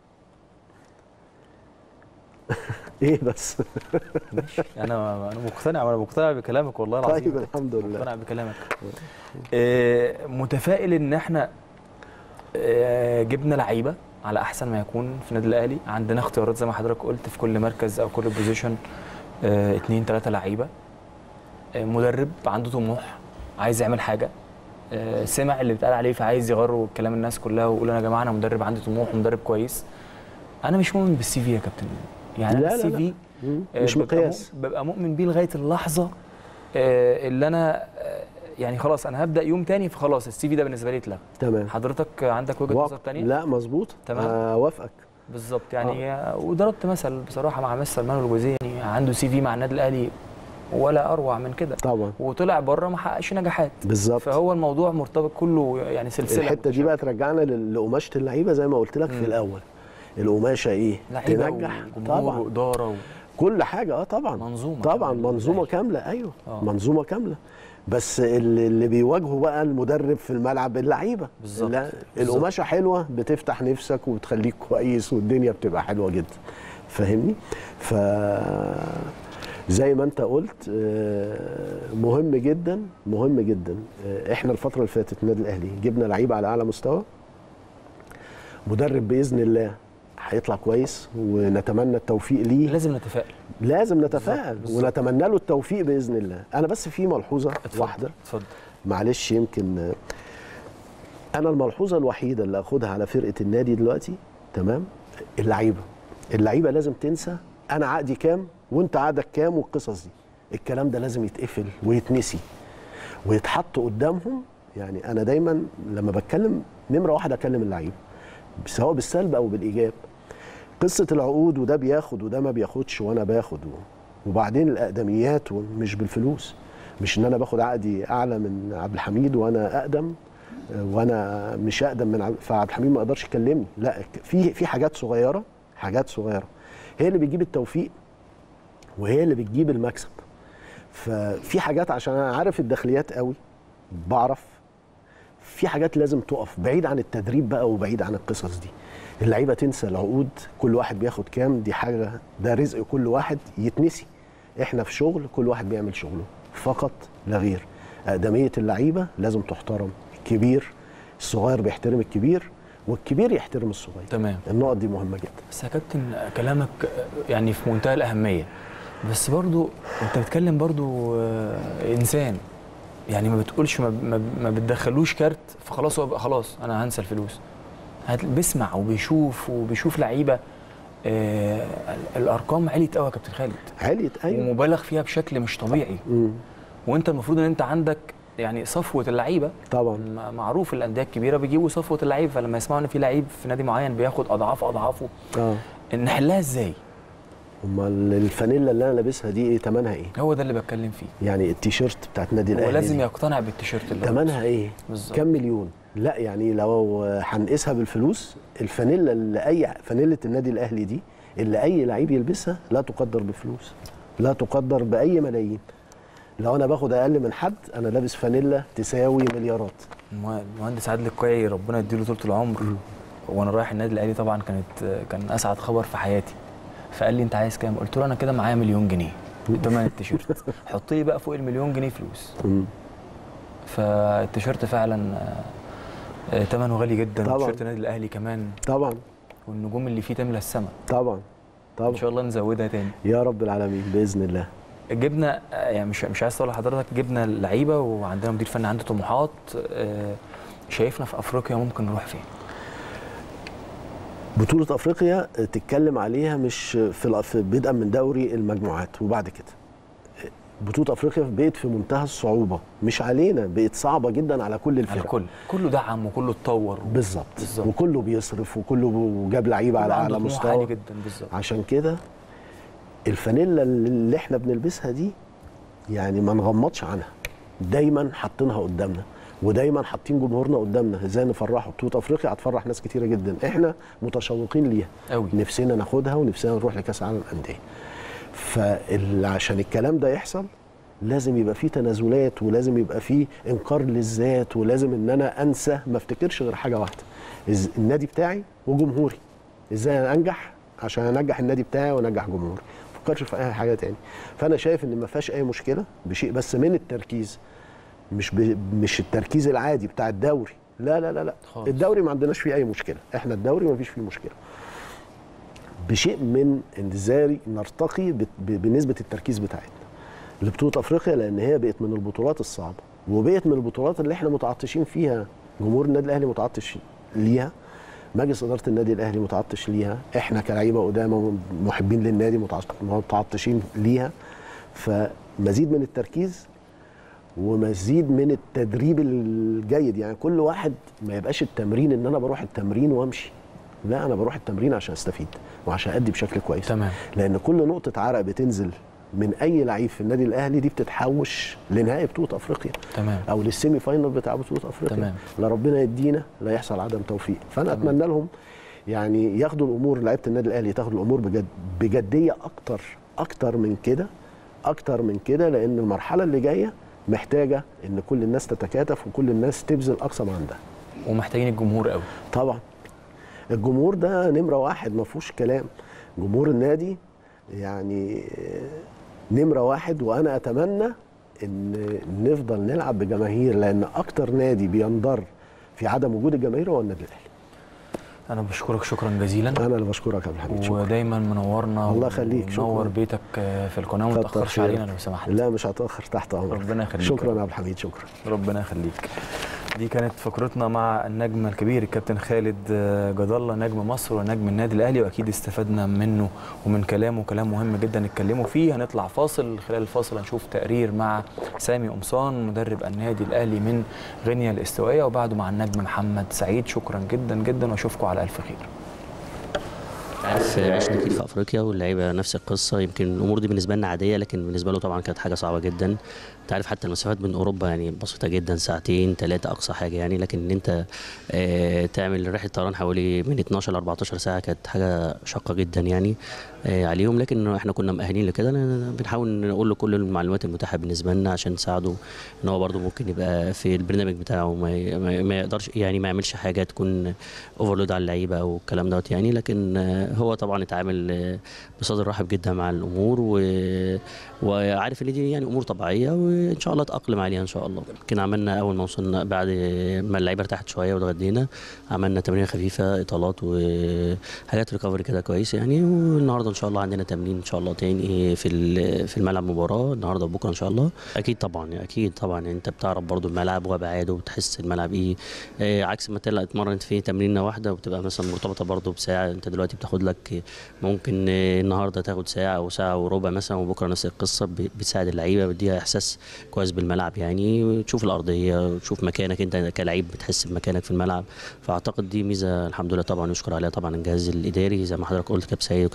ايه بس ماشي انا انا مقتنع انا مقتنع بكلامك والله العظيم طيب الحمد لله مقتنع بكلامك آه، متفائل ان احنا آه، جبنا لعيبه على احسن ما يكون في النادي الاهلي عندنا اختيارات زي ما حضرتك قلت في كل مركز او كل بوزيشن آه، اتنين تلاته لعيبه آه، مدرب عنده طموح عايز يعمل حاجه آه، سمع اللي بيتقال عليه فعايز يغروا كلام الناس كلها ويقول يا جماعه انا مدرب عندي طموح ومدرب كويس انا مش مؤمن بالسي في يا كابتن يعني لا، انا لا، السي لا. في مم. آه، مش ببقى مقياس مؤ- ببقى مؤمن بيه لغايه اللحظه آه، اللي انا آه، يعني خلاص انا هبدا يوم تاني فخلاص السي في ده بالنسبه لي اتلغى تمام حضرتك عندك وجهه نظر وق- تانية لا مظبوط تمام. اوافقك بالظبط يعني آه. وضربت مثل بصراحه مع مستر سلمان الجوزيني عنده سي في مع النادي الاهلي ولا اروع من كده طبعا وطلع بره ما حققش نجاحات بالظبط فهو الموضوع مرتبط كله يعني سلسله الحته دي بقى ترجعنا لل- لقماشه اللعيبه زي ما قلت لك في مم. الاول القماشه ايه لعيبه تنجح وجمهور طبعا واداره و... كل حاجه اه طبعا منظومه طبعا كاملة منظومه للأهلي. كامله ايوه آه. منظومه كامله بس اللي, اللي بيواجهه بقى المدرب في الملعب اللعيبه بالظبط. لا، بالظبط. القماشه حلوه بتفتح نفسك وبتخليك كويس والدنيا بتبقى حلوه جدا فاهمني ف زي ما انت قلت آه، مهم جدا مهم جدا آه، احنا الفتره اللي فاتت النادي الاهلي جبنا لعيبه على اعلى مستوى مدرب باذن الله هيطلع كويس ونتمنى التوفيق ليه لازم نتفائل لازم نتفائل بالظبط. ونتمنى له التوفيق باذن الله انا بس في ملحوظه اتفضل. واحده اتفضل معلش يمكن آه، انا الملحوظه الوحيده اللي اخدها على فرقه النادي دلوقتي تمام اللعيبه اللعيبه لازم تنسى انا عقدي كام وانت عقدك كام والقصص دي الكلام ده لازم يتقفل ويتنسي ويتحط قدامهم يعني انا دايما لما بتكلم نمره واحد اكلم اللعيبه سواء بالسلب او بالايجاب قصه العقود وده بياخد وده ما بياخدش وانا باخد و- وبعدين الاقدميات مش بالفلوس مش ان انا باخد عقدي اعلى من عبد الحميد وانا اقدم آه، وانا مش اقدم من عبد فعبد الحميد ما يقدرش يكلمني لا في في حاجات صغيره حاجات صغيره هي اللي بتجيب التوفيق وهي اللي بتجيب المكسب ففي حاجات عشان انا عارف الداخليات قوي بعرف في حاجات لازم تقف بعيد عن التدريب بقى وبعيد عن القصص دي اللعيبه تنسى العقود كل واحد بياخد كام دي حاجه ده رزق كل واحد يتنسي احنا في شغل كل واحد بيعمل شغله فقط لا غير اقدميه اللعيبه لازم تحترم الكبير الصغير بيحترم الكبير والكبير يحترم الصغير تمام النقط دي مهمه جدا بس يا كابتن كلامك يعني في منتهى الأهمية بس برضو أنت بتتكلم برضو آه، إنسان يعني ما بتقولش ما, ما, ما بتدخلوش كارت فخلاص هو بقى خلاص أنا هنسى الفلوس هت- بيسمع وبيشوف وبيشوف لعيبة آه الأرقام عليت قوي يا كابتن خالد عليت ايوه ومبالغ فيها بشكل مش طبيعي مم. وأنت المفروض إن أنت عندك يعني صفوة اللعيبة طبعا م- معروف الأندية الكبيرة بيجيبوا صفوة اللعيب فلما يسمعوا إن في لعيب في نادي معين بياخد أضعاف أضعافه اه نحلها إزاي؟ امال الفانيلا اللي انا لابسها دي ايه ثمنها ايه هو ده اللي بتكلم فيه يعني التيشيرت بتاعت نادي هو الاهلي لازم دي، يقتنع بالتيشيرت اللي هو ثمنها ايه بالظبط كام مليون لا يعني لو هنقيسها بالفلوس الفانيلا اللي اي فانيله النادي الاهلي دي اللي اي لعيب يلبسها لا تقدر بفلوس لا تقدر باي ملايين لو انا باخد اقل من حد انا لابس فانيلا تساوي مليارات المه- المهندس عادل القيعي ربنا يديله طول العمر وانا رايح النادي الاهلي طبعا كانت كان اسعد خبر في حياتي فقال لي انت عايز كام قلت له انا كده معايا مليون جنيه تمن التيشيرت حط لي بقى فوق المليون جنيه فلوس مم. فالتيشيرت فعلا آه، آه، ثمنه غالي جدا طبعاً. وتيشيرت النادي الاهلي كمان طبعا والنجوم اللي فيه تملى السماء طبعا ان طبعا شاء الله نزودها تاني يا رب العالمين باذن الله جبنا آه، يعني مش مش عايز اقول لحضرتك جبنا لعيبه وعندنا مدير فني عنده طموحات آه، شايفنا في افريقيا ممكن نروح فين بطولة افريقيا تتكلم عليها مش في الأ- في بدءا من دوري المجموعات وبعد كده بطولة افريقيا بقت في منتهى الصعوبة مش علينا بقت صعبة جدا على كل على الفرق الكل كله دعم وكله اتطور بالظبط بالظبط. وكله بيصرف وكله جاب لعيبه على كله عنده اعلى طموح عالي مستوى جدا بالظبط عشان كده الفانيلا اللي احنا بنلبسها دي يعني ما نغمضش عنها دايما حاطينها قدامنا ودايما حاطين جمهورنا قدامنا ازاي نفرحه بطوله افريقيا هتفرح ناس كتيره جدا احنا متشوقين ليها قوي نفسنا ناخدها ونفسنا نروح لكاس العالم للانديه فعشان الكلام ده يحصل لازم يبقى فيه تنازلات ولازم يبقى فيه انكار للذات ولازم ان انا انسى ما افتكرش غير حاجه واحده إز- النادي بتاعي وجمهوري ازاي انا انجح عشان انجح النادي بتاعي وانجح جمهوري ما افكرش في اي حاجه تاني فانا شايف ان ما فيهاش اي مشكله بشيء بس من التركيز مش ب... مش التركيز العادي بتاع الدوري لا لا لا لا خالص. الدوري ما عندناش فيه اي مشكله احنا الدوري ما فيش فيه مشكله بشيء من ان ازاي نرتقي ب- ب- بنسبه التركيز بتاعتنا لبطوله افريقيا لان هي بقت من البطولات الصعبه وبقت من البطولات اللي احنا متعطشين فيها جمهور النادي الاهلي متعطش ليها مجلس اداره النادي الاهلي متعطش ليها احنا كلعيبه قدامى محبين للنادي متعط- متعطشين ليها فمزيد من التركيز ومزيد من التدريب الجيد يعني كل واحد ما يبقاش التمرين ان انا بروح التمرين وامشي لا انا بروح التمرين عشان استفيد وعشان ادي بشكل كويس تمام لان كل نقطه عرق بتنزل من اي لعيب في النادي الاهلي دي بتتحوش لنهائي بطوله افريقيا تمام او للسيمي فاينل بتاع بطوله افريقيا تمام. لا ربنا يدينا لا يحصل عدم توفيق فانا تمام. اتمنى لهم يعني ياخدوا الامور لعيبه النادي الاهلي تاخدوا الامور بجد بجديه اكتر اكتر من كده اكتر من كده لان المرحله اللي جايه محتاجه ان كل الناس تتكاتف وكل الناس تبذل اقصى ما عندها ومحتاجين الجمهور قوي طبعا الجمهور ده نمره واحد ما فيهوش كلام جمهور النادي يعني نمره واحد وانا اتمنى ان نفضل نلعب بجماهير لان اكتر نادي بينضر في عدم وجود الجماهير هو النادي الاهلي انا بشكرك شكرا جزيلا انا اللي بشكرك يا عبد الحميد شكرا ودايما منورنا الله يخليك، شكراً. منور بيتك آه، في القناه وما كتر تاخرش خيرك. علينا لو سمحت لا مش هتاخر تحت امرك ربنا يخليك شكرا يا عبد الحميد شكرا ربنا يخليك دي كانت فقرتنا مع النجم الكبير الكابتن خالد آه، جد الله نجم مصر ونجم النادي الاهلي واكيد استفدنا منه ومن كلامه كلام مهم جدا اتكلموا فيه هنطلع فاصل خلال الفاصل هنشوف تقرير مع سامي قمصان مدرب النادي الاهلي من غينيا الاستوائيه وبعده مع النجم محمد سعيد شكرا جدا جدا واشوفكم على الف خير عارف عشنا كتير في افريقيا واللعيبه نفس القصه يمكن الامور دي بالنسبه لنا عاديه لكن بالنسبه له طبعا كانت حاجه صعبه جدا انت عارف حتى المسافات بين اوروبا يعني بسيطه جدا ساعتين ثلاثه اقصى حاجه يعني لكن ان انت آه تعمل رحله طيران حوالي من 12 ل 14 ساعه كانت حاجه شاقه جدا يعني آه عليهم لكن احنا كنا مؤهلين لكده ن- بنحاول نقول له كل المعلومات المتاحه بالنسبه لنا عشان نساعده ان هو برده ممكن يبقى في البرنامج بتاعه ما, ي- ما ما يقدرش يعني ما يعملش حاجه تكون اوفرلود على اللعيبه او الكلام دوت يعني لكن آه، هو طبعا اتعامل آه، بصدر رحب جدا مع الامور و... وعارف ان دي يعني امور طبيعيه وان شاء الله اتاقلم عليها ان شاء الله يمكن عملنا اول ما وصلنا بعد ما اللعيبه ارتاحت شويه واتغدينا عملنا تمرين خفيفه اطالات وحاجات ريكفري كده كويس يعني والنهارده ان شاء الله عندنا تمرين ان شاء الله تاني في ال- في الملعب مباراه النهارده وبكره ان شاء الله اكيد طبعا اكيد طبعا انت بتعرف برضو الملعب وابعاده وبتحس الملعب ايه آه، عكس ما تلا اتمرن في تمرينه واحده وبتبقى مثلا مرتبطه برضو بساعه انت دلوقتي بتاخد لك ممكن آه، النهارده تاخد ساعه او ساعه وربع مثلا وبكره نفس القصه ب- بتساعد اللعيبه بتديها احساس كويس بالملعب يعني وتشوف الارضيه وتشوف مكانك انت كلاعب بتحس بمكانك في الملعب فاعتقد دي ميزه الحمد لله طبعا نشكر عليها طبعا الجهاز الاداري زي ما حضرتك قلت كاب سيد وكاب سمير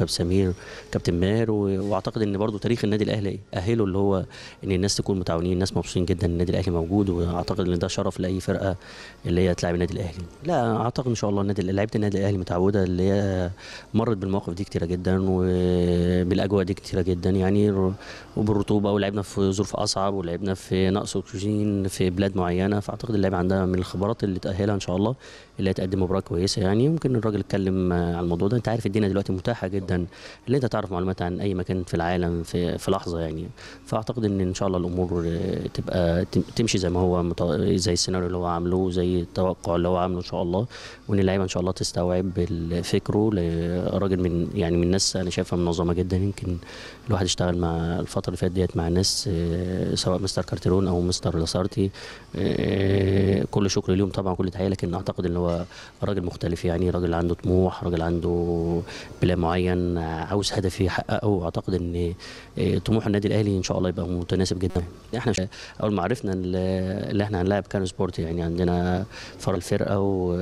الكبير كابتن ماهر و- واعتقد ان برضو تاريخ النادي الاهلي اهله اللي هو ان الناس تكون متعاونين الناس مبسوطين جدا ان النادي الاهلي موجود واعتقد ان ده شرف لاي فرقه اللي هي تلعب النادي الاهلي لا اعتقد ان شاء الله النادي لعيبه النادي الاهلي متعوده اللي هي مرت بالمواقف دي كتيره جدا وبالاجواء دي كتيره جدا يعني وبالرطوبه ولعبنا في ظروف اصعب ولعبنا في نقص اكسجين في بلاد معينه فاعتقد اللعيبه عندها من الخبرات اللي تاهلها ان شاء الله اللي هي تقدم مباراه كويسه يعني يمكن الراجل اتكلم آه، عن الموضوع ده انت عارف الدنيا دلوقتي متاحه جدا اللي انت تعرف معلومات عن اي مكان في العالم في في لحظه يعني فاعتقد ان ان شاء الله الامور آه، تبقى تم- تمشي زي ما هو مت- زي السيناريو اللي هو عامله زي التوقع اللي هو عامله ان شاء الله وان اللعيبه ان شاء الله تستوعب ال- فكره لراجل من يعني من ناس انا شايفها منظمه جدا يمكن الواحد اشتغل مع الفتره اللي فاتت ديت مع ناس آه، سواء مستر كارتيرون او مستر لاسارتي آه، كل شكر ليهم طبعا كل تحيه لكن اعتقد ان هو راجل مختلف يعني راجل عنده طموح راجل عنده بلان معين عاوز هدف يحققه واعتقد ان آه، طموح النادي الاهلي ان شاء الله يبقى متناسب جدا احنا ش- اول ما عرفنا ال- اللي احنا هنلاعب كانو سبورت يعني عندنا فرع الفرقه و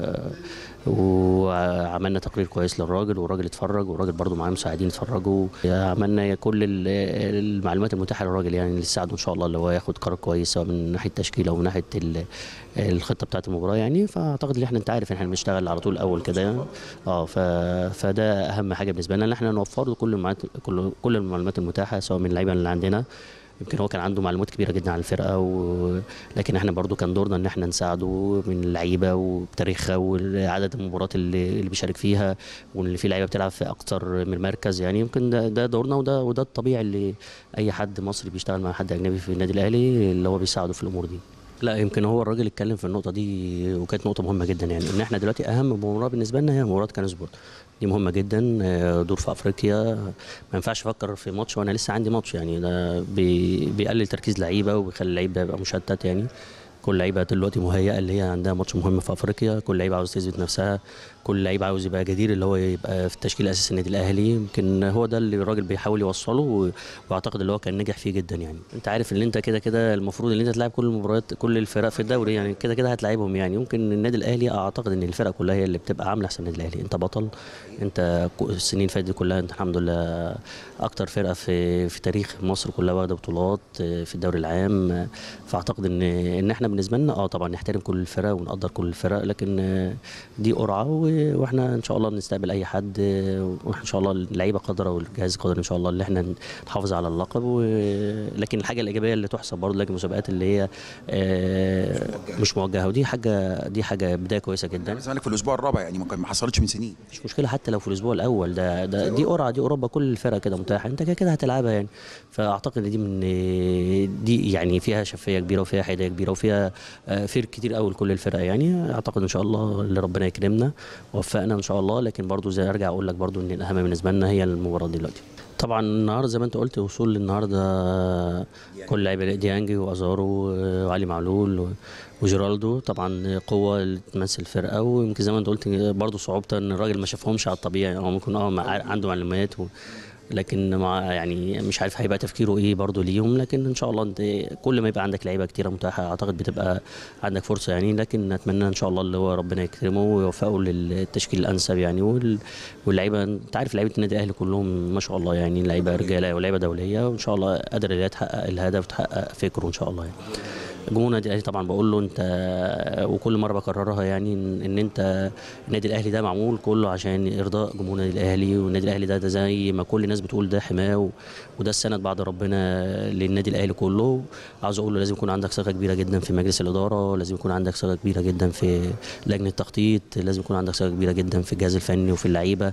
وعملنا تقرير كويس للراجل والراجل اتفرج والراجل برضو معاه مساعدين اتفرجوا عملنا كل ال- المعلومات المتاحه للراجل يعني اللي تساعده ان شاء الله اللي هو ياخد قرار كويس سواء من ناحيه التشكيل او من ناحيه ال- الخطه بتاعه المباراه يعني فاعتقد ان احنا انت عارف ان احنا بنشتغل على طول اول كده يعني. اه ف... فده اهم حاجه بالنسبه لنا ان احنا نوفر له كل المعلومات كل كل المعلومات المتاحه سواء من اللعيبه اللي عندنا يمكن هو كان عنده معلومات كبيره جدا عن الفرقه و... لكن احنا برضو كان دورنا ان احنا نساعده من اللعيبه وبتاريخها وعدد المباريات اللي, اللي بيشارك فيها واللي فيه لعيبه بتلعب في اكتر من مركز يعني يمكن ده, ده دورنا وده وده الطبيعي اللي اي حد مصري بيشتغل مع حد اجنبي في النادي الاهلي اللي هو بيساعده في الامور دي لا يمكن هو الراجل اتكلم في النقطه دي وكانت نقطه مهمه جدا يعني ان احنا دلوقتي اهم مباراه بالنسبه لنا هي مباراه كان سبورت دي مهمه جدا آه، دور في افريقيا ما ينفعش افكر في ماتش وانا لسه عندي ماتش يعني ده بي بيقلل تركيز لعيبه وبيخلي اللعيب ده يبقى مشتت يعني كل لعيبه دلوقتي مهيئه اللي هي عندها ماتش مهم في افريقيا كل لعيبه عاوز تثبت نفسها كل لعيب عاوز يبقى جدير اللي هو يبقى في التشكيل الاساسي النادي الاهلي يمكن هو ده اللي الراجل بيحاول يوصله و- واعتقد اللي هو كان نجح فيه جدا يعني انت عارف ان انت كده كده المفروض ان انت تلعب كل المباريات كل الفرق في الدوري يعني كده كده هتلاعبهم يعني يمكن النادي الاهلي اعتقد ان الفرق كلها هي اللي بتبقى عامله احسن النادي الاهلي انت بطل انت ك- السنين اللي فاتت دي كلها انت الحمد لله اكتر فرقه في في تاريخ مصر كلها واخده بطولات في الدوري العام فاعتقد ان ان احنا بالنسبه لنا اه طبعا نحترم كل الفرق ونقدر كل الفرق لكن دي قرعه و- واحنا ان شاء الله بنستقبل اي حد واحنا ان شاء الله اللعيبه قادره والجهاز قادر ان شاء الله ان احنا نحافظ على اللقب و... لكن الحاجه الايجابيه اللي تحسب برضه لكن المسابقات اللي هي آه، مش موجهه ودي حاجه دي حاجه بدايه كويسه جدا الزمالك في الاسبوع الرابع يعني ما كان- ما حصلتش من سنين مش مشكله حتى لو في الاسبوع الاول ده, ده دي قرعه دي اوروبا كل الفرق كده متاحه انت كده كده هتلعبها يعني فاعتقد ان دي من دي يعني فيها شفافيه كبيره وفيها حياديه كبيره وفيها آه، فرق كتير قوي لكل الفرق يعني اعتقد ان شاء الله اللي ربنا يكرمنا ووفقنا ان شاء الله لكن برضو زي ارجع اقول لك برضو ان الاهم بالنسبه لنا هي المباراه دلوقتي طبعا النهارده زي ما انت قلت وصول النهارده كل لعيبه ديانجي وازارو وعلي معلول و- وجيرالدو طبعا قوه اللي تمثل الفرقه ويمكن زي ما انت قلت برضه صعوبه ان الراجل ما شافهمش على الطبيعي هو ممكن اه مع- عنده معلومات و لكن مع يعني مش عارف هيبقى تفكيره ايه برضه ليهم لكن ان شاء الله انت كل ما يبقى عندك لعيبه كتيره متاحه اعتقد بتبقى عندك فرصه يعني لكن اتمنى ان شاء الله اللي هو ربنا يكرمه ويوفقه للتشكيل الانسب يعني وال- واللعيبه انت عارف لعيبه النادي الاهلي كلهم ما شاء الله يعني لعيبه رجاله ولاعيبه دوليه وان شاء الله قادر اللي هي تحقق الهدف وتحقق فكره ان شاء الله يعني. جمهور النادي الاهلي طبعا بقول له انت وكل مره بكررها يعني ان إن انت النادي الاهلي ده معمول كله عشان ارضاء جمهور النادي الاهلي والنادي الاهلي ده, ده زي ما كل الناس بتقول ده حماه و- وده السند بعد ربنا للنادي الاهلي كله عاوز اقول له لازم يكون عندك ثقه كبيره جدا في مجلس الاداره لازم يكون عندك ثقه كبيره جدا في لجنه التخطيط لازم يكون عندك ثقه كبيره جدا في الجهاز الفني وفي اللعيبه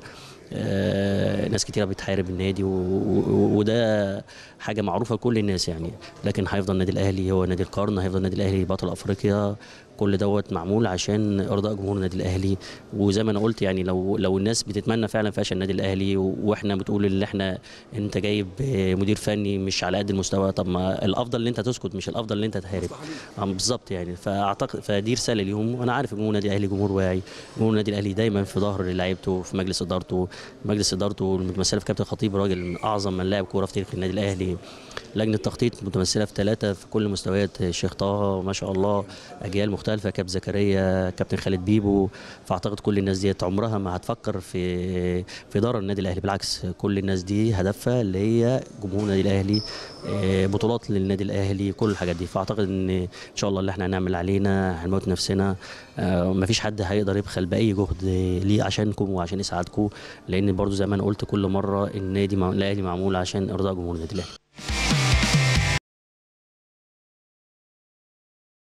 آه، ناس كتيره بتحارب النادي و- و- وده حاجه معروفه لكل الناس يعني لكن هيفضل النادي الاهلي هو نادي القرن هيفضل النادي الاهلي بطل افريقيا كل دوت معمول عشان ارضاء جمهور النادي الاهلي وزي ما انا قلت يعني لو لو الناس بتتمنى فعلا فشل النادي الاهلي و- واحنا بتقول ان احنا انت جايب مدير فني مش على قد المستوى طب ما الافضل ان انت تسكت مش الافضل ان انت تحارب آه، بالظبط يعني فاعتقد فدي رساله ليهم وانا عارف جمهور النادي الاهلي جمهور واعي جمهور النادي الاهلي دايما في ظهر لعيبته في مجلس ادارته مجلس ادارته المتمثله في كابتن خطيب راجل من اعظم من لاعب كوره في تاريخ النادي الاهلي لجنه تخطيط متمثله في ثلاثه في كل مستويات الشيخ طه ما شاء الله اجيال مختلفه مختلفه كابتن زكريا كابتن خالد بيبو فاعتقد كل الناس ديت عمرها ما هتفكر في في ضرر النادي الاهلي بالعكس كل الناس دي هدفها اللي هي جمهور النادي الاهلي آه، بطولات للنادي الاهلي كل الحاجات دي فاعتقد ان ان شاء الله اللي احنا هنعمل علينا هنموت نفسنا آه، مفيش حد هيقدر يبخل باي جهد ليه عشانكم وعشان يساعدكم لان برضو زي ما انا قلت كل مره النادي مع- الاهلي معمول عشان ارضاء جمهور النادي الاهلي